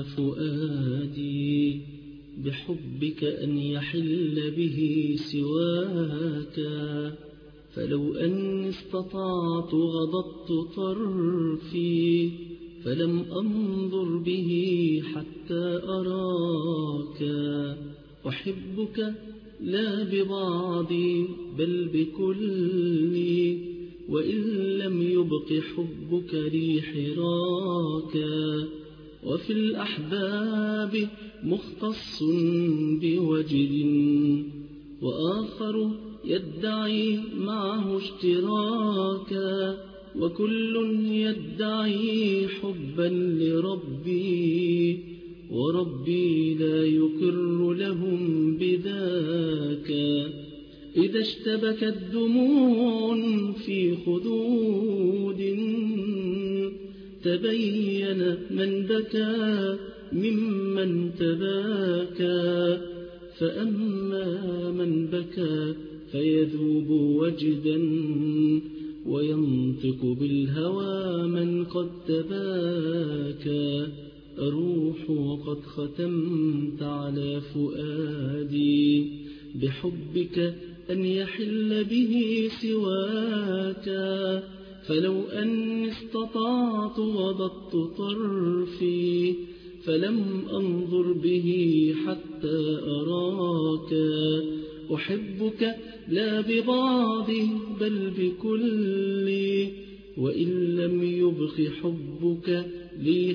فؤادي بحبك أن يحل به سواك فلو أني استطعت غضبت طرفي فلم أنظر به حتى أراك أحبك لا ببعضي بل بكلي وإن لم يبق حبك لي حراكا وفي الأحباب مختص بوجد وآخر يدعي معه اشتراكا وكل يدعي حبا لربي وربي لا يقر لهم بذاك إذا اشتبكت دموع في خدود تبين من بكى ممن تباكى فأما من بكى فيذوب وجدا وينطق بالهوى من قد تباكى أروح وقد ختمت على فؤادي بحبك أن يحل به سواك فلو أني استطعت غضبت طرفي فلم أنظر به حتى أراك أحبك لا ببعضي بل بكلي وإن لم يبق حبك لي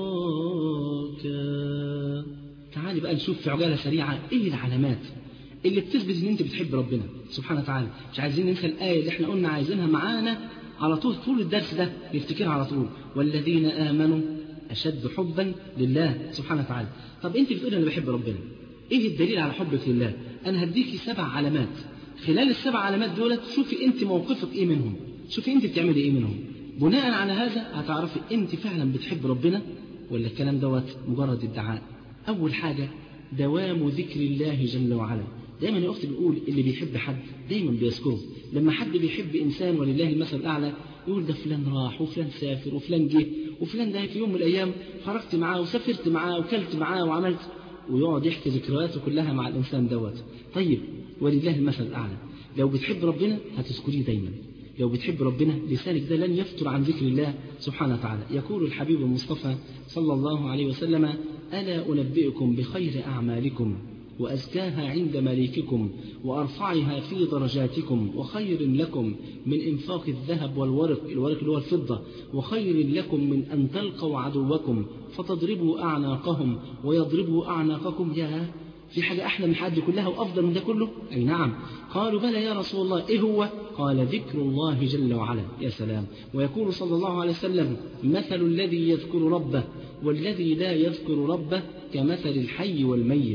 حراكا تعالي بقى نشوف في عجالة سريعة ايه العلامات اللي بتثبت ان انت بتحب ربنا سبحانه وتعالى مش عايزين ننسى الآية اللي احنا قلنا عايزينها معانا على طول طول الدرس ده نفتكرها على طول والذين آمنوا أشد حبا لله سبحانه وتعالى طب انت بتقولي انا بحب ربنا ايه الدليل على حبك لله انا هديكي سبع علامات خلال السبع علامات دولت شوفي انت موقفك ايه منهم شوفي انت بتعملي ايه منهم بناء على هذا هتعرفي انت فعلا بتحب ربنا ولا الكلام دوت مجرد ادعاء اول حاجة دوام ذكر الله جل وعلا دايما يا اختي بنقول اللي بيحب حد دايما بيذكره لما حد بيحب انسان ولله المثل الاعلى يقول ده فلان راح وفلان سافر وفلان جه وفلان ده في يوم من الايام خرجت معاه وسافرت معاه وكلت معاه وعملت ويقعد يحكي ذكرياته كلها مع الانسان دوت طيب ولله المثل الاعلى لو بتحب ربنا هتذكريه دايما لو بتحب ربنا لسانك ده لن يفتر عن ذكر الله سبحانه وتعالى يقول الحبيب المصطفى صلى الله عليه وسلم ألا أنبئكم بخير أعمالكم وأزكاها عند مليككم وأرفعها في درجاتكم وخير لكم من إنفاق الذهب والورق الورق اللي هو الفضة وخير لكم من أن تلقوا عدوكم فتضربوا أعناقهم ويضربوا أعناقكم يا في حاجة أحلى من حد كلها وأفضل من ده كله أي نعم قالوا بلى يا رسول الله إيه هو قال ذكر الله جل وعلا يا سلام ويقول صلى الله عليه وسلم مثل الذي يذكر ربه والذي لا يذكر ربه كمثل الحي والميت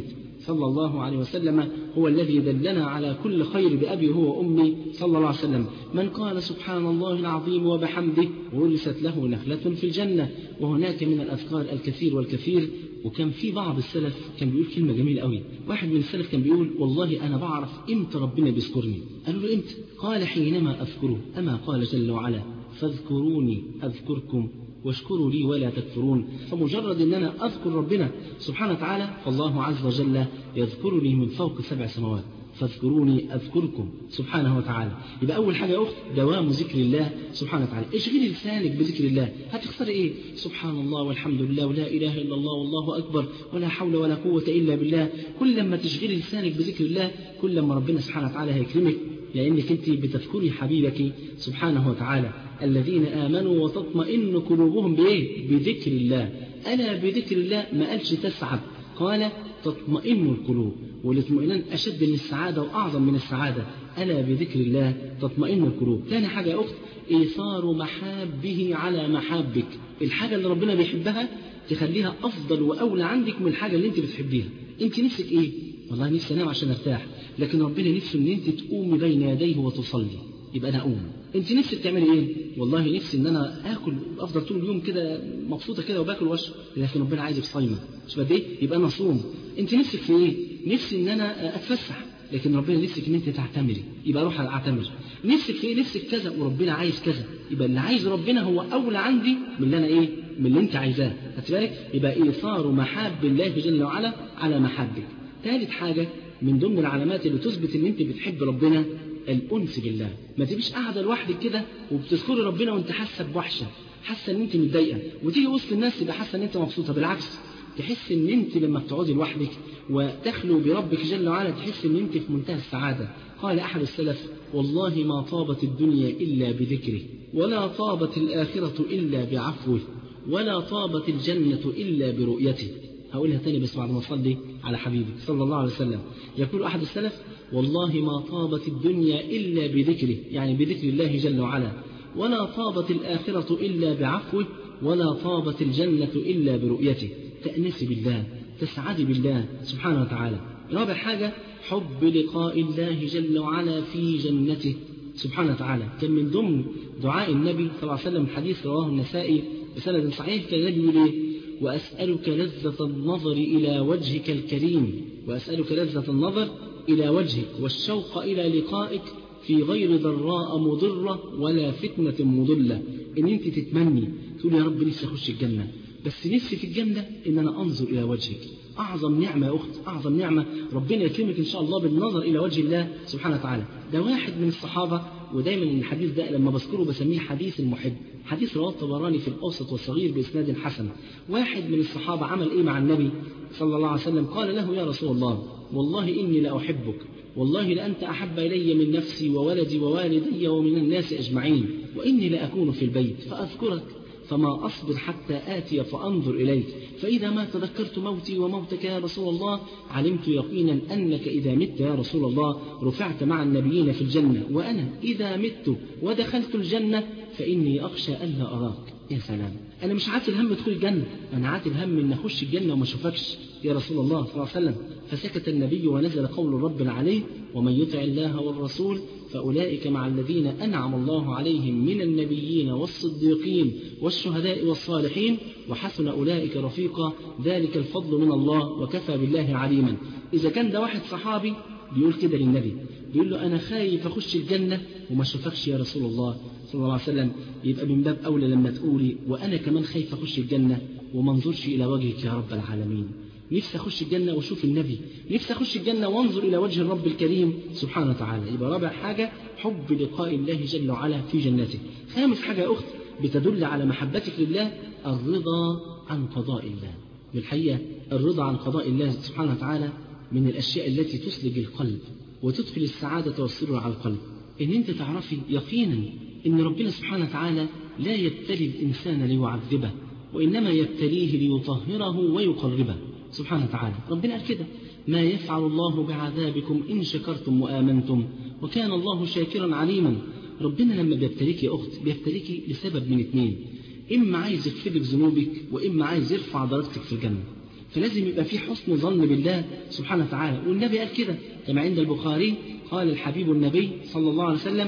صلى الله عليه وسلم هو الذي دلنا على كل خير بأبي هو وأمي صلى الله عليه وسلم من قال سبحان الله العظيم وبحمده ورثت له نخلة في الجنة وهناك من الأذكار الكثير والكثير وكان في بعض السلف كان بيقول كلمة جميلة قوي واحد من السلف كان بيقول والله أنا بعرف إمتى ربنا بيذكرني قالوا له إمتى قال حينما أذكره أما قال جل وعلا فاذكروني أذكركم واشكروا لي ولا تكفرون فمجرد ان انا اذكر ربنا سبحانه وتعالى فالله عز وجل يذكرني من فوق سبع سماوات فاذكروني اذكركم سبحانه وتعالى يبقى اول حاجه يا اخت دوام ذكر الله سبحانه وتعالى اشغلي لسانك بذكر الله هتخسري ايه سبحان الله والحمد لله ولا اله الا الله والله اكبر ولا حول ولا قوه الا بالله كل ما تشغلي لسانك بذكر الله كل ما ربنا سبحانه وتعالى هيكرمك لانك انت بتذكري حبيبك سبحانه وتعالى الذين آمنوا وتطمئن قلوبهم بإيه؟ بذكر الله ألا بذكر الله ما قالش تسعد قال تطمئن القلوب والاطمئنان أشد من السعادة وأعظم من السعادة ألا بذكر الله تطمئن القلوب ثاني حاجة يا أخت إيثار محابه على محابك الحاجة اللي ربنا بيحبها تخليها أفضل وأولى عندك من الحاجة اللي أنت بتحبيها أنت نفسك إيه؟ والله نفسي أنام عشان أرتاح لكن ربنا نفسه أن أنت تقومي بين يديه وتصلي يبقى أنا أقوم انت نفسك تعملي ايه والله نفسي ان انا اكل افضل طول اليوم كده مبسوطه كده وباكل واشرب لكن ربنا عايزك صايمه مش بدي ايه يبقى انا اصوم انت نفسك في ايه نفسي ان انا اتفسح لكن ربنا نفسك ان انت تعتمري يبقى اروح اعتمر نفسك في ايه نفسك كذا وربنا عايز كذا يبقى اللي عايز ربنا هو اولى عندي من اللي انا ايه من اللي انت عايزاه بالك يبقى ايثار محاب الله جل وعلا على محبك ثالث حاجه من ضمن العلامات اللي تثبت ان انت بتحب ربنا الأنس بالله ما تبقيش قاعدة لوحدك كده وبتذكري ربنا وانت حاسة بوحشة حاسة ان انت متضايقة وتيجي وسط الناس تبقى حاسة ان انت مبسوطة بالعكس تحس ان انت لما بتقعدي لوحدك وتخلو بربك جل وعلا تحس ان انت في منتهى السعادة قال احد السلف والله ما طابت الدنيا الا بذكره ولا طابت الاخرة الا بعفوه ولا طابت الجنة الا برؤيته هقولها تاني بس بعد ما اصلي على حبيبي صلى الله عليه وسلم يقول احد السلف والله ما طابت الدنيا الا بذكره يعني بذكر الله جل وعلا ولا طابت الاخره الا بعفوه ولا طابت الجنه الا برؤيته تانسي بالله تسعدي بالله سبحانه وتعالى رابع حاجه حب لقاء الله جل وعلا في جنته سبحانه وتعالى كان من ضمن دعاء النبي صلى الله عليه وسلم حديث رواه النسائي بسند صحيح كان النبي يقول ايه وأسألك لذة النظر إلى وجهك الكريم وأسألك لذة النظر إلى وجهك والشوق إلى لقائك في غير ضراء مضرة ولا فتنة مضلة إن أنت تتمني تقول يا رب نفسي أخش الجنة بس نفسي في الجنة إن أنا أنظر إلى وجهك أعظم نعمة يا أخت أعظم نعمة ربنا يكرمك إن شاء الله بالنظر إلى وجه الله سبحانه وتعالى ده واحد من الصحابة ودايما الحديث ده لما بذكره بسميه حديث المحب حديث رواه الطبراني في الأوسط والصغير بإسناد حسن واحد من الصحابة عمل إيه مع النبي صلى الله عليه وسلم قال له يا رسول الله والله إني لأحبك والله لأنت أحب إلي من نفسي وولدي ووالدي ومن الناس أجمعين وإني لأكون في البيت فأذكرك فما أصبر حتى آتي فأنظر إليك فإذا ما تذكرت موتي وموتك يا رسول الله علمت يقينا أنك إذا مت يا رسول الله رفعت مع النبيين في الجنة وأنا إذا مت ودخلت الجنة فإني أخشى ألا أراك يا سلام أنا مش عاتل هم دخول الجنة أنا عاتل هم إن أخش الجنة وما أشوفكش يا رسول الله صلى الله عليه وسلم فسكت النبي ونزل قول الرب عليه ومن يطع الله والرسول فأولئك مع الذين أنعم الله عليهم من النبيين والصديقين والشهداء والصالحين وحسن أولئك رفيقا ذلك الفضل من الله وكفى بالله عليما إذا كان ده واحد صحابي بيقول كده للنبي بيقول له أنا خايف أخش الجنة وما أشوفكش يا رسول الله صلى الله عليه وسلم يبقى من باب أولى لما تقولي وأنا كمان خايف أخش الجنة وما انظرش إلى وجهك يا رب العالمين نفسي أخش الجنة وأشوف النبي نفسي أخش الجنة وأنظر إلى وجه الرب الكريم سبحانه وتعالى يبقى رابع حاجة حب لقاء الله جل وعلا في جنته خامس حاجة يا أخت بتدل على محبتك لله الرضا عن قضاء الله بالحقيقة الرضا عن قضاء الله سبحانه وتعالى من الأشياء التي تسلج القلب وتدخل السعادة والسرور على القلب إن أنت تعرفي يقينا إن ربنا سبحانه وتعالى لا يبتلي الإنسان ليعذبه وإنما يبتليه ليطهره ويقربه سبحانه وتعالى ربنا قال كده ما يفعل الله بعذابكم إن شكرتم وآمنتم وكان الله شاكرا عليما ربنا لما بيبتليك يا أخت بيبتليك لسبب من اتنين إما عايز يغفر لك ذنوبك وإما عايز يرفع درجتك في الجنة فلازم يبقى في حسن ظن بالله سبحانه وتعالى والنبي قال كده كما عند البخاري قال الحبيب النبي صلى الله عليه وسلم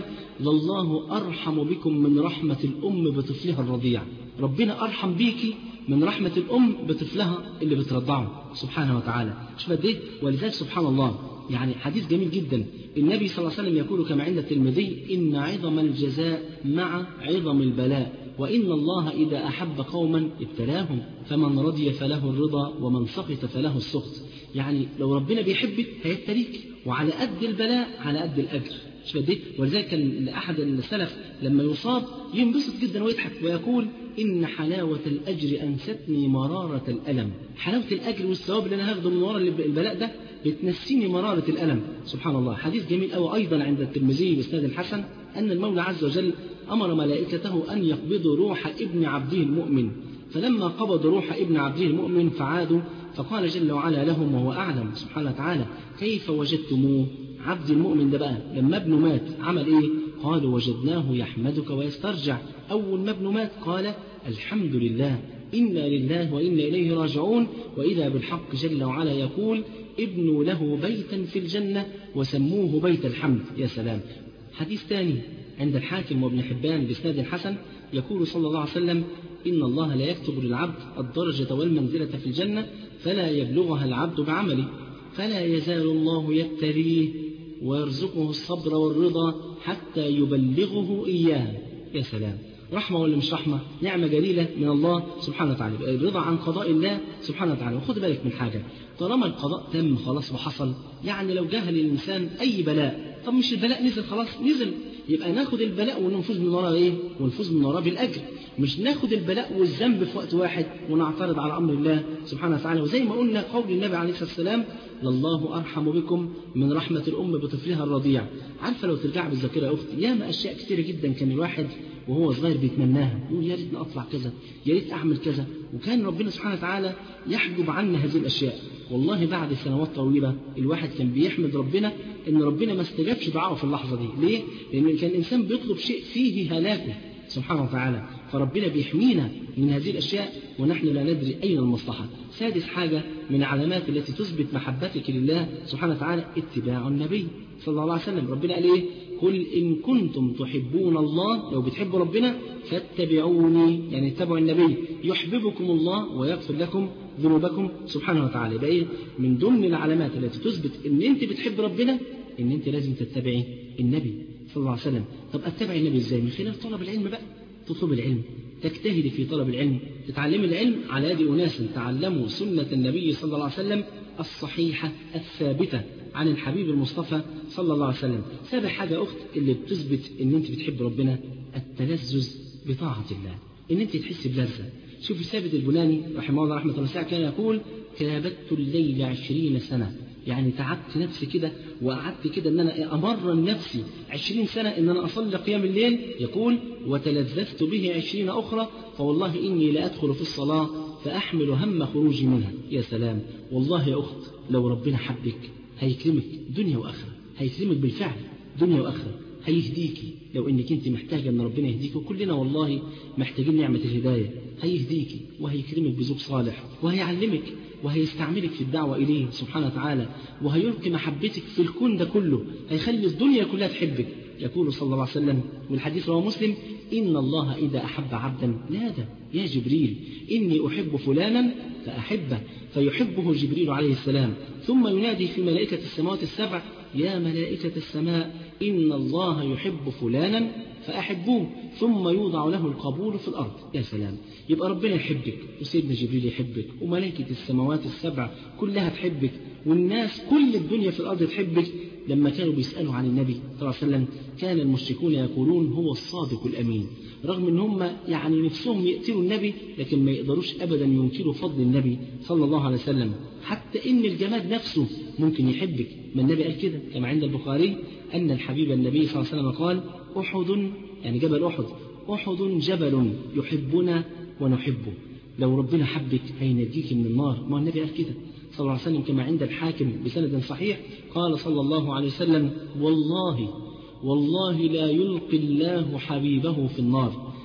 لله أرحم بكم من رحمة الأم بطفلها الرضيع ربنا أرحم بيكي من رحمة الأم بطفلها اللي بترضعه سبحانه وتعالى شوف قد إيه ولذلك سبحان الله يعني حديث جميل جدا النبي صلى الله عليه وسلم يقول كما عند الترمذي إن عظم الجزاء مع عظم البلاء وإن الله إذا أحب قوما ابتلاهم فمن رضي فله الرضا ومن سخط فله السخط يعني لو ربنا بيحبك هيبتليك وعلى قد البلاء على قد الأجر شوف قد ايه ولذلك كان احد السلف لما يصاب ينبسط جدا ويضحك ويقول ان حلاوه الاجر انستني مراره الالم حلاوه الاجر والثواب اللي انا هاخده من ورا البلاء ده بتنسيني مراره الالم سبحان الله حديث جميل قوي ايضا عند الترمذي باسناد الحسن ان المولى عز وجل امر ملائكته ان يقبضوا روح ابن عبده المؤمن فلما قبض روح ابن عبده المؤمن فعادوا فقال جل وعلا لهم وهو اعلم سبحانه وتعالى كيف وجدتموه عبد المؤمن ده بقى لما ابنه مات عمل ايه قالوا وجدناه يحمدك ويسترجع اول ما ابنه مات قال الحمد لله انا لله وانا اليه راجعون واذا بالحق جل وعلا يقول ابنوا له بيتا في الجنه وسموه بيت الحمد يا سلام حديث ثاني عند الحاكم وابن حبان باسناد الحسن يقول صلى الله عليه وسلم إن الله لا يكتب للعبد الدرجة والمنزلة في الجنة فلا يبلغها العبد بعمله فلا يزال الله يبتليه ويرزقه الصبر والرضا حتى يبلغه إياه يا سلام رحمة ولا مش رحمة نعمة جليلة من الله سبحانه وتعالى الرضا عن قضاء الله سبحانه وتعالى وخد بالك من حاجة طالما القضاء تم خلاص وحصل يعني لو جهل الإنسان أي بلاء طب مش البلاء نزل خلاص نزل يبقى ناخد البلاء وننفذ من وراه ايه ونفوز من وراه بالاجر مش ناخد البلاء والذنب في وقت واحد ونعترض على امر الله سبحانه وتعالى وزي ما قلنا قول النبي عليه الصلاه والسلام لله ارحم بكم من رحمه الام بطفلها الرضيع عارفه لو ترجع بالذاكره يا اختي ياما اشياء كثيره جدا كان الواحد وهو صغير بيتمناها يقول يا ريتني اطلع كذا يا ريت اعمل كذا وكان ربنا سبحانه وتعالى يحجب عنا هذه الاشياء والله بعد سنوات طويله الواحد كان بيحمد ربنا ان ربنا ما استجابش دعائه في اللحظه دي ليه لان كان الانسان بيطلب شيء فيه هلاكه سبحانه وتعالى فربنا بيحمينا من هذه الاشياء ونحن لا ندري اين المصلحه سادس حاجه من العلامات التي تثبت محبتك لله سبحانه وتعالى اتباع النبي صلى الله عليه وسلم ربنا قال ايه قل إن كنتم تحبون الله لو بتحبوا ربنا فاتبعوني يعني اتبعوا النبي يحببكم الله ويغفر لكم ذنوبكم سبحانه وتعالى يبقى ايه من ضمن العلامات التي تثبت ان انت بتحب ربنا ان انت لازم تتبعي النبي صلى الله عليه وسلم طب اتبع النبي ازاي من خلال طلب العلم بقى تطلب العلم تجتهدي في طلب العلم تتعلمي العلم على يد اناس تعلموا سنه النبي صلى الله عليه وسلم الصحيحه الثابته عن الحبيب المصطفى صلى الله عليه وسلم سابع حاجة أخت اللي بتثبت إن أنت بتحب ربنا التلذذ بطاعة الله إن أنت تحس بلذة شوفي ثابت البناني رحمه الله رحمة الله كان يقول كابدت الليل عشرين سنة يعني تعبت نفسي كده وقعدت كده ان انا امرن نفسي عشرين سنة ان انا اصلي قيام الليل يقول وتلذذت به عشرين اخرى فوالله اني لادخل في الصلاة فاحمل هم خروجي منها يا سلام والله يا اخت لو ربنا حبك هيكرمك دنيا واخره هيكرمك بالفعل دنيا واخره هيهديكي لو انك انت محتاجه ان ربنا يهديك وكلنا والله محتاجين نعمه الهدايه هيهديكي وهيكرمك بزوج صالح وهيعلمك وهيستعملك في الدعوة إليه سبحانه وتعالى وهيلقي محبتك في الكون ده كله هيخلي الدنيا كلها تحبك يقول صلى الله عليه وسلم والحديث رواه مسلم إن الله إذا أحب عبدا نادى يا جبريل إني أحب فلانا فأحبه فيحبه جبريل عليه السلام ثم ينادي في ملائكة السماوات السبع يا ملائكة السماء إن الله يحب فلانا فأحبوه ثم يوضع له القبول في الأرض يا سلام يبقى ربنا يحبك وسيدنا جبريل يحبك وملائكة السماوات السبع كلها تحبك والناس كل الدنيا في الأرض تحبك لما كانوا بيسألوا عن النبي صلى الله عليه وسلم كان المشركون يقولون هو الصادق الأمين رغم ان هم يعني نفسهم يقتلوا النبي لكن ما يقدروش ابدا ينكروا فضل النبي صلى الله عليه وسلم حتى ان الجماد نفسه ممكن يحبك ما النبي قال كده كما عند البخاري ان الحبيب النبي صلى الله عليه وسلم قال احد يعني جبل احد احد جبل يحبنا ونحبه لو ربنا حبك هينجيك من النار ما النبي قال كده صلى الله عليه وسلم كما عند الحاكم بسند صحيح قال صلى الله عليه وسلم والله والله لا يلقي الله حبيبه في النار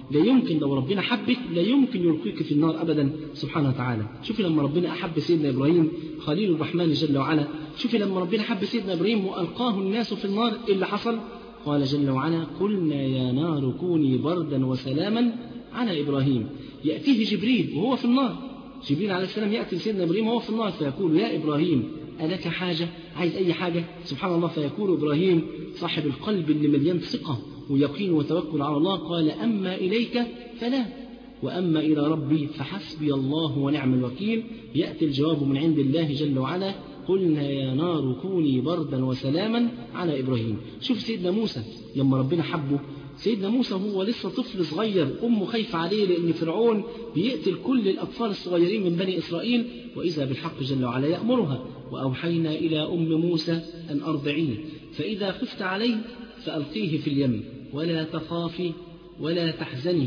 لا يمكن لو ربنا حبك لا يمكن يلقيك في النار أبدا سبحانه وتعالى شوفي لما ربنا أحب سيدنا إبراهيم خليل الرحمن جل وعلا شوفي لما ربنا حب سيدنا إبراهيم وألقاه الناس في النار إيه اللي حصل قال جل وعلا قلنا يا نار كوني بردا وسلاما على إبراهيم يأتيه جبريل وهو في النار جبريل عليه السلام يأتي لسيدنا إبراهيم وهو في النار فيقول يا إبراهيم ألك حاجة عايز أي حاجة سبحان الله فيقول إبراهيم صاحب القلب اللي مليان ثقة ويقين وتوكل على الله قال أما إليك فلا وأما إلى ربي فحسبي الله ونعم الوكيل يأتي الجواب من عند الله جل وعلا قلنا يا نار كوني بردا وسلاما على إبراهيم شوف سيدنا موسى لما ربنا حبه سيدنا موسى هو لسه طفل صغير أمه خايفة عليه لأن فرعون بيقتل كل الأطفال الصغيرين من بني إسرائيل وإذا بالحق جل وعلا يأمرها وأوحينا إلى أم موسى أن أرضعيه فإذا خفت عليه فألقيه في اليم ولا تخافي ولا تحزني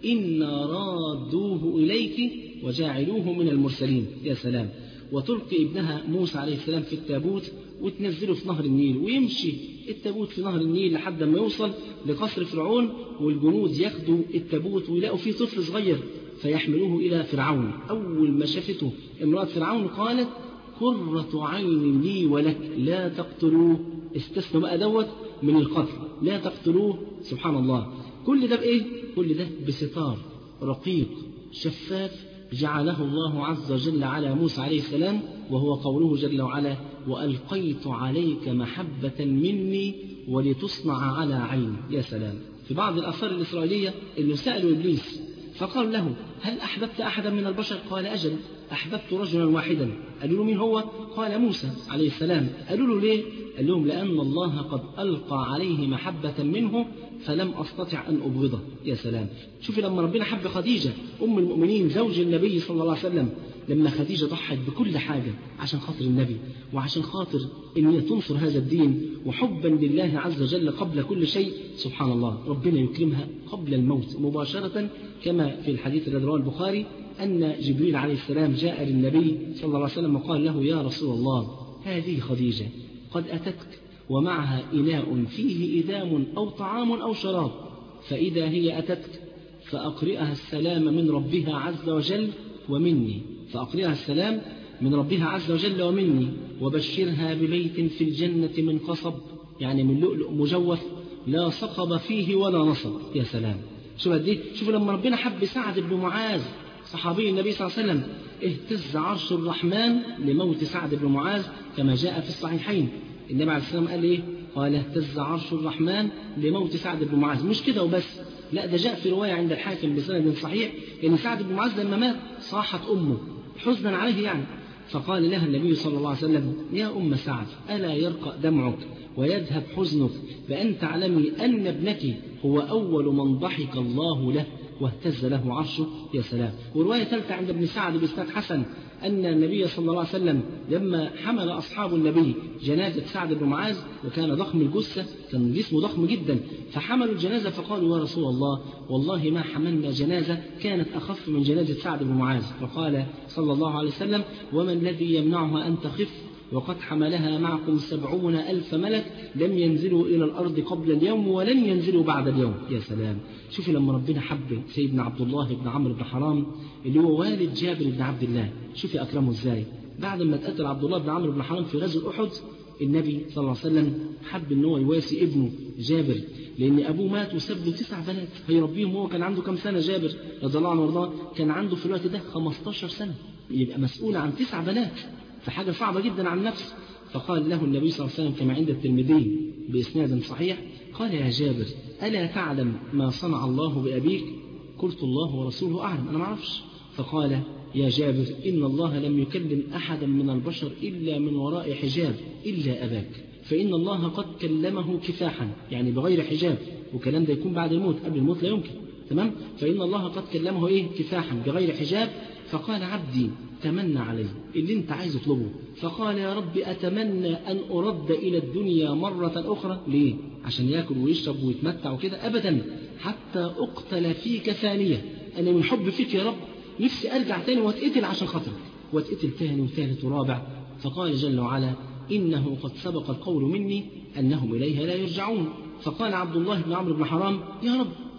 إنا رادوه إليك وجاعلوه من المرسلين يا سلام وتلقي ابنها موسى عليه السلام في التابوت وتنزله في نهر النيل ويمشي التابوت في نهر النيل لحد ما يوصل لقصر فرعون والجنود ياخدوا التابوت ويلاقوا فيه طفل صغير فيحملوه إلى فرعون أول ما شافته امرأة فرعون قالت قرة عين لي ولك لا تقتلوه استثنوا بقى دوت من القتل لا تقتلوه سبحان الله كل ده بإيه؟ كل ده بستار رقيق شفاف جعله الله عز وجل على موسى عليه السلام وهو قوله جل وعلا وألقيت عليك محبة مني ولتصنع على عيني يا سلام في بعض الآثار الإسرائيلية اللي سألوا إبليس فقال له هل أحببت أحدا من البشر قال أجل أحببت رجلا واحدا قالوا له مين هو قال موسى عليه السلام قالوا له ليه قال لهم لأن الله قد ألقى عليه محبة منه فلم أستطع أن أبغضه يا سلام شوفي لما ربنا حب خديجة أم المؤمنين زوج النبي صلى الله عليه وسلم لما خديجة ضحت بكل حاجة عشان خاطر النبي وعشان خاطر إن هي تنصر هذا الدين وحبا لله عز وجل قبل كل شيء سبحان الله ربنا يكرمها قبل الموت مباشرة كما في الحديث الذي رواه البخاري أن جبريل عليه السلام جاء للنبي صلى الله عليه وسلم وقال له يا رسول الله هذه خديجة قد أتتك ومعها إناء فيه إدام أو طعام أو شراب فإذا هي أتتك فأقرئها السلام من ربها عز وجل ومني فأقرئها السلام من ربها عز وجل ومني وبشرها ببيت في الجنة من قصب يعني من لؤلؤ مجوف لا صقب فيه ولا نصب يا سلام شوف قد ايه شوف لما ربنا حب سعد بن معاذ صحابي النبي صلى الله عليه وسلم اهتز عرش الرحمن لموت سعد بن معاذ كما جاء في الصحيحين النبي عليه السلام قال ايه قال اهتز عرش الرحمن لموت سعد بن معاذ مش كده وبس لا ده جاء في رواية عند الحاكم بسند صحيح ان سعد بن معاذ لما مات صاحت امه حزنا عليه يعني فقال لها النبي صلى الله عليه وسلم يا أم سعد ألا يرقى دمعك ويذهب حزنك بأن تعلمي أن ابنك هو أول من ضحك الله له واهتز له عرشه يا سلام ورواية ثالثة عند ابن سعد بإسناد حسن أن النبي صلى الله عليه وسلم لما حمل أصحاب النبي جنازة سعد بن معاذ وكان ضخم الجثة كان جسمه ضخم جدا فحملوا الجنازة فقالوا يا رسول الله والله ما حملنا جنازة كانت أخف من جنازة سعد بن معاذ فقال صلى الله عليه وسلم وما الذي يمنعها أن تخف وقد حملها معكم سبعون ألف ملك لم ينزلوا إلى الأرض قبل اليوم ولن ينزلوا بعد اليوم يا سلام شوفي لما ربنا حب سيدنا عبد الله بن عمرو بن حرام اللي هو والد جابر بن عبد الله شوفي أكرمه إزاي بعد ما اتقتل عبد الله بن عمرو بن حرام في غزوة أحد النبي صلى الله عليه وسلم حب ان هو يواسي ابنه جابر لان ابوه مات وساب له تسع بنات هيربيهم هو كان عنده كم سنه جابر رضي الله عنه وارضاه كان عنده في الوقت ده 15 سنه يبقى مسؤول عن تسع بنات فحاجة صعبة جدا عن نفسه فقال له النبي صلى الله عليه وسلم كما عند الترمذي بإسناد صحيح قال يا جابر ألا تعلم ما صنع الله بأبيك قلت الله ورسوله أعلم أنا ما أعرفش فقال يا جابر إن الله لم يكلم أحدا من البشر إلا من وراء حجاب إلا أباك فإن الله قد كلمه كفاحا يعني بغير حجاب وكلام ده يكون بعد الموت قبل الموت لا يمكن تمام فإن الله قد كلمه إيه كفاحا بغير حجاب فقال عبدي تمنى علي اللي انت عايز اطلبه فقال يا رب أتمنى أن أرد إلى الدنيا مرة أخرى ليه عشان يأكل ويشرب ويتمتع وكده أبدا حتى أقتل فيك ثانية أنا من حب فيك يا رب نفسي أرجع تاني واتقتل عشان خاطرك واتقتل تاني وثالث ورابع فقال جل وعلا إنه قد سبق القول مني أنهم إليها لا يرجعون فقال عبد الله بن عمرو بن حرام يا رب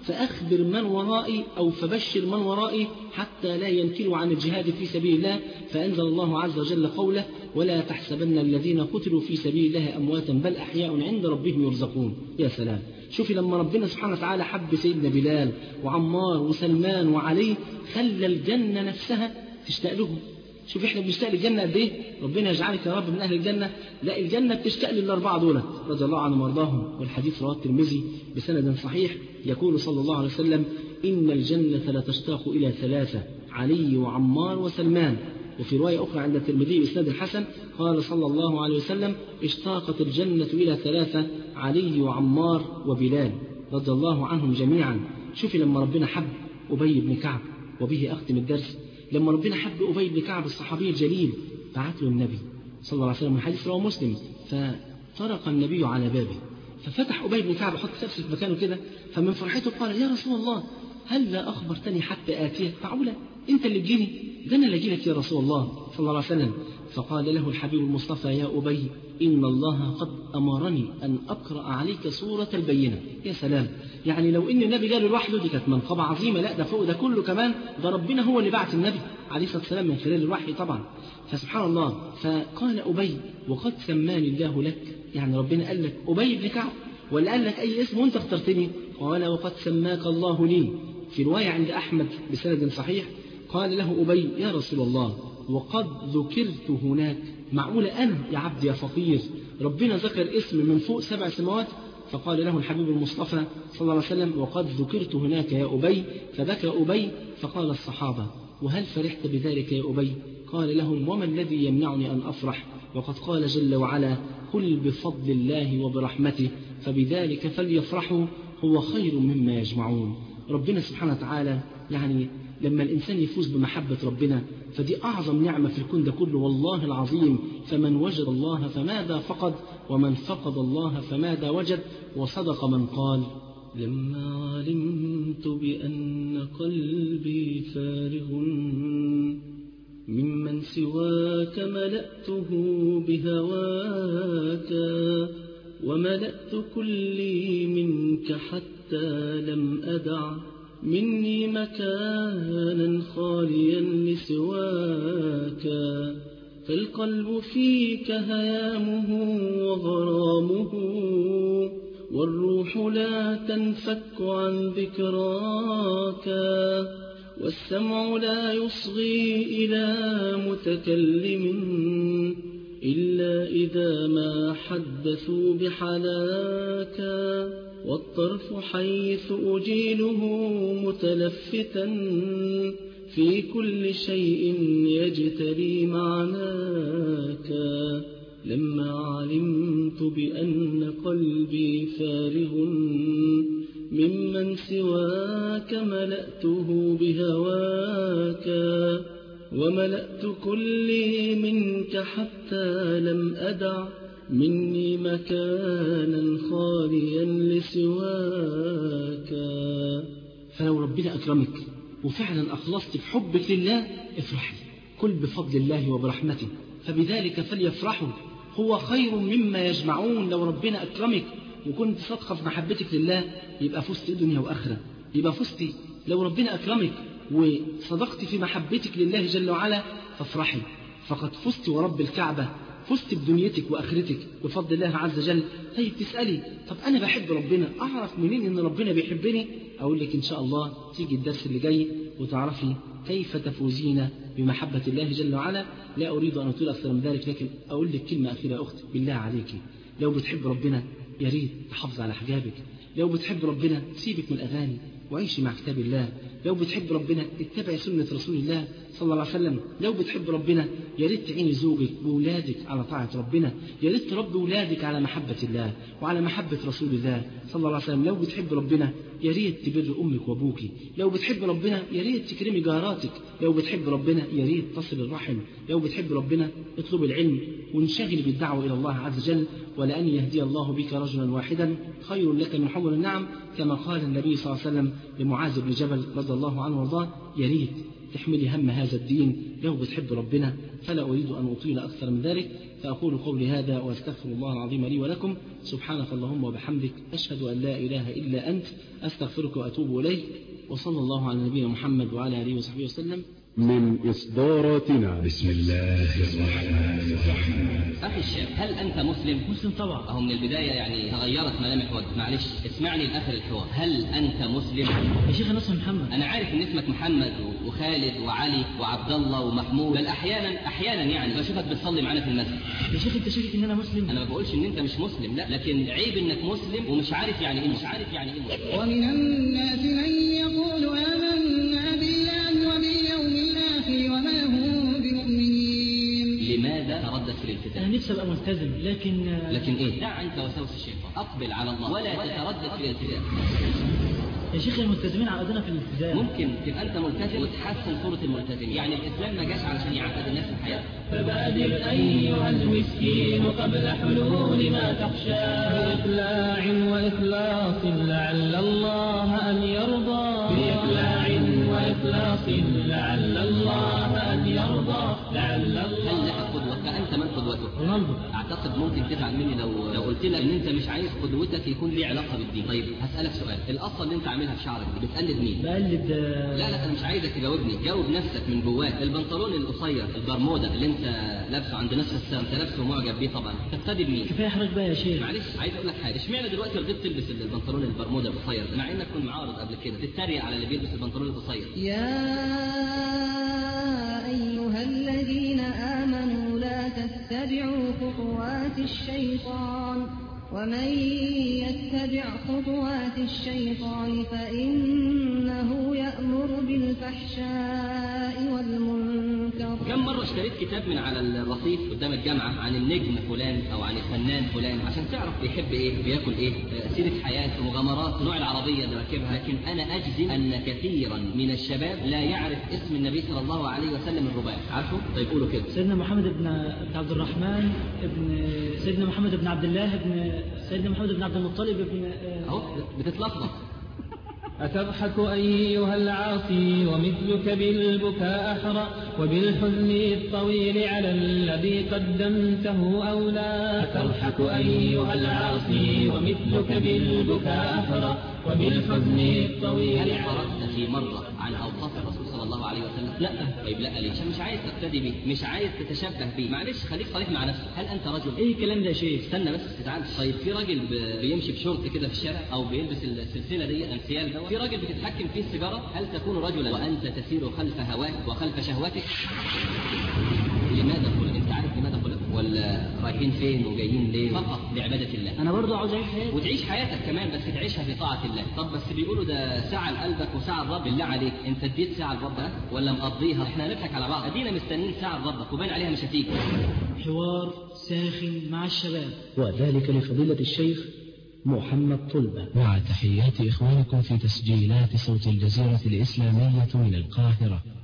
فأخبر من ورائي أو فبشر من ورائي حتى لا ينكلوا عن الجهاد في سبيل الله فأنزل الله عز وجل قوله ولا تحسبن الذين قتلوا في سبيل الله أمواتا بل أحياء عند ربهم يرزقون يا سلام شوفي لما ربنا سبحانه وتعالى حب سيدنا بلال وعمار وسلمان وعلي خلى الجنة نفسها تشتاق لهم شوف احنا بنشتاق للجنة قد ايه ربنا يجعلك يا رب من اهل الجنة لا الجنة بتشتاق للاربعة دولت رضي الله عنهم وارضاهم والحديث رواه الترمذي بسند صحيح يقول صلى الله عليه وسلم ان الجنة لتشتاق الى ثلاثة علي وعمار وسلمان وفي رواية أخرى عند الترمذي بإسناد الحسن قال صلى الله عليه وسلم اشتاقت الجنة إلى ثلاثة علي وعمار وبلال رضي الله عنهم جميعا شوفي لما ربنا حب أبي بن كعب وبه أختم الدرس لما ربنا حب أبي بن كعب الصحابي الجليل بعت له النبي صلى الله عليه وسلم من حديث رواه مسلم فطرق النبي على بابه ففتح أبي بن كعب حط نفسه في مكانه كده فمن فرحته قال يا رسول الله هل لا أخبرتني حتى آتيه معقولة أنت اللي تجيني ده أنا اللي أجيلك يا رسول الله صلى الله عليه وسلم فقال له الحبيب المصطفى يا أبي إن الله قد أمرني أن أقرأ عليك سورة البينة يا سلام يعني لو إن النبي قال لوحده دي كانت منقبة عظيمة لا ده فوق ده كله كمان ده ربنا هو اللي بعت النبي عليه الصلاة والسلام من خلال الوحي طبعا فسبحان الله فقال أبي وقد سماني الله لك يعني ربنا قال لك أبي بن كعب ولا قال لك أي اسم وأنت اخترتني قال وقد سماك الله لي في رواية عند أحمد بسند صحيح قال له أبي يا رسول الله وقد ذكرت هناك معقولة أنا يا عبد يا فقير ربنا ذكر اسم من فوق سبع سماوات فقال له الحبيب المصطفى صلى الله عليه وسلم وقد ذكرت هناك يا أبي فبكى أبي فقال الصحابة وهل فرحت بذلك يا أبي قال لهم وما الذي يمنعني أن أفرح وقد قال جل وعلا قل بفضل الله وبرحمته فبذلك فليفرحوا هو خير مما يجمعون ربنا سبحانه وتعالى يعني لما الإنسان يفوز بمحبة ربنا فدي أعظم نعمة في الكون ده كله والله العظيم فمن وجد الله فماذا فقد ومن فقد الله فماذا وجد وصدق من قال لما علمت بأن قلبي فارغ ممن سواك ملأته بهواك وملأت كلي منك حتى لم أدع مني مكانا خاليا لسواك فالقلب فيك هيامه وغرامه والروح لا تنفك عن ذكراك والسمع لا يصغي إلى متكلم إلا إذا ما حدثوا بحلاك والطرف حيث أجيله متلفتا في كل شيء يجتري معناك لما علمت بأن قلبي فارغ ممن سواك ملأته بهواك وملأت كلي منك حتى لم أدع مني مكانا خاليا لسواك فلو ربنا أكرمك وفعلا أخلصت في حبك لله افرحي كل بفضل الله وبرحمته فبذلك فليفرحوا هو خير مما يجمعون لو ربنا أكرمك وكنت صادقة في محبتك لله يبقى فزت دنيا وآخرة يبقى فزت لو ربنا أكرمك وصدقت في محبتك لله جل وعلا فافرحي فقد فزت ورب الكعبة فزت بدنيتك وآخرتك بفضل الله عز وجل طيب تسألي طب أنا بحب ربنا أعرف منين إن ربنا بيحبني أقول لك إن شاء الله تيجي الدرس اللي جاي وتعرفي كيف تفوزين بمحبة الله جل وعلا لا أريد أن أطيل أكثر من ذلك لكن أقول لك كلمة أخيرة يا أختي بالله عليك لو بتحب ربنا يا ريت تحافظ على حجابك لو بتحب ربنا سيبك من الأغاني وعيشي مع كتاب الله لو بتحب ربنا اتبعي سنة رسول الله صلى الله عليه وسلم لو بتحب ربنا يا ريت تعيني زوجك وولادك على طاعة ربنا يا ريت تربي ولادك على محبة الله وعلى محبة رسول الله صلى الله عليه وسلم لو بتحب ربنا يا ريت تبر أمك وأبوك لو بتحب ربنا يا ريت تكرمي جاراتك لو بتحب ربنا يا ريت تصل الرحم لو بتحب ربنا اطلب العلم وانشغل بالدعوة إلى الله عز وجل ولأن يهدي الله بك رجلا واحدا خير لك من حول النعم كما قال النبي صلى الله عليه وسلم لمعاذ بن جبل رضي الله عنه وارضاه يا ريت تحملي هم هذا الدين لو بتحب ربنا فلا أريد أن أطيل أكثر من ذلك فأقول قولي هذا وأستغفر الله العظيم لي ولكم سبحانك اللهم وبحمدك أشهد أن لا إله إلا أنت أستغفرك وأتوب إليك وصلى الله على نبينا محمد وعلى آله وصحبه وسلم من إصداراتنا بسم الله الرحمن الرحيم أخي الشاب هل أنت مسلم؟ مسلم طبعا أهو من البداية يعني تغيرت ملامح وجهك معلش اسمعني لآخر الحوار هل أنت مسلم؟ يا شيخ أنا اسمي محمد أنا عارف إن اسمك محمد وخالد وعلي وعبد الله ومحمود بل أحيانا أحيانا يعني بشوفك بتصلي معانا في المسجد يا شيخ أنت شاكك إن أنا مسلم أنا ما بقولش إن أنت مش مسلم لا لكن عيب إنك مسلم ومش عارف يعني إيه مش عارف يعني إيه مسلم ومن الناس من يقول آمنا بالله وباليوم الآخر وما هم بمؤمنين لماذا تردد في أنا الالتزام؟ نفسي أبقى ملتزم لكن لكن إيه؟ دع عنك وسوس الشيطان أقبل على الله ولا تتردد في الالتزام يا شيخ الملتزمين عقدنا في الالتزام ممكن تبقى انت ملتزم وتحسن صوره الملتزم يعني الاسلام ما جاش علشان يعقد الناس في حياتهم فبادر أيها المسكين قبل حلول ما تخشى بإقلاع وإخلاص لعل الله أن يرضى بإقلاع وإخلاص لعل الله أن يرضى لعل هل الله لك قدوه فانت من قدوته رونالدو اعتقد ممكن تزعل مني لو لو قلت لك ان انت مش عايز قدوتك يكون ليه علاقه بالدين طيب هسالك سؤال القصه اللي انت عاملها في شعرك دي بتقلد مين بقلد لا لا انا مش عايزك تجاوبني جاوب نفسك من جواك البنطلون القصير البرمودا اللي انت لابسه عند نصف السنه انت لابسه معجب بيه طبعا تقتدي بمين كفاية حرج بقى يا شيخ معلش عايز اقول لك حاجه اشمعنى دلوقتي رضيت تلبس البنطلون البرمودا القصير ده مع انك كنت معارض قبل كده تتريق على اللي بيلبس البنطلون القصير يا أيها الذين آمنوا لا تتبعوا خطوات الشيطان ومن يتبع خطوات الشيطان فإنه يأمر بالفحشاء والمنكر كم مرة اشتريت كتاب من على الرصيف قدام الجامعة عن النجم فلان أو عن الفنان فلان عشان تعرف بيحب إيه بياكل إيه آه، سيرة حياته مغامرات نوع العربية اللي راكبها لكن أنا أجزم أن كثيرا من الشباب لا يعرف اسم النبي صلى الله عليه وسلم الرباعي عارفه؟ طيب قولوا كده سيدنا محمد بن بن عبد الرحمن ابن سيدنا محمد بن عبد الله ابن سيدنا محمد بن عبد المطلب ابن أهو بتتلخبط أتضحك أيها العاصي ومثلك بالبكاء أحرى وبالحزن الطويل على الذي قدمته أولى أتضحك أيها العاصي ومثلك بالبكاء أحرى وبالحزن الطويل هل على قرأت في مرة عن أوصاف الرسول صلى الله عليه وسلم؟ لا. طيب لا ليه؟ عشان مش عايز تقتدي بيه، مش عايز تتشبه بيه، معلش خليك صريح مع نفسك، هل أنت رجل؟ ايه الكلام ده يا شيخ استنى بس تتعالج طيب في راجل ب- بيمشي بشورت كده في الشارع او بيلبس السلسله دي الانسيال دوت في راجل بتتحكم فيه السيجاره هل تكون رجلا وانت تسير خلف هواك وخلف شهوتك لماذا خلق انت عارف لماذا خلق ولا رايحين فين وجايين ليه فقط لعباده الله انا برضو عاوز اعيش حياتي وتعيش حياتك كمان بس تعيشها في طاعة الله طب بس بيقولوا ده ساعة لقلبك وساعة لرب بالله عليك انت اديت ساعة لربك ولا مقضيها احنا هنضحك على بعض ادينا مستنيين ساعة لربك وباين عليها مش هتيجي حوار ساخن مع الشباب وذلك لفضيلة الشيخ محمد طلبة مع تحيات إخوانكم في تسجيلات صوت الجزيرة الإسلامية من القاهرة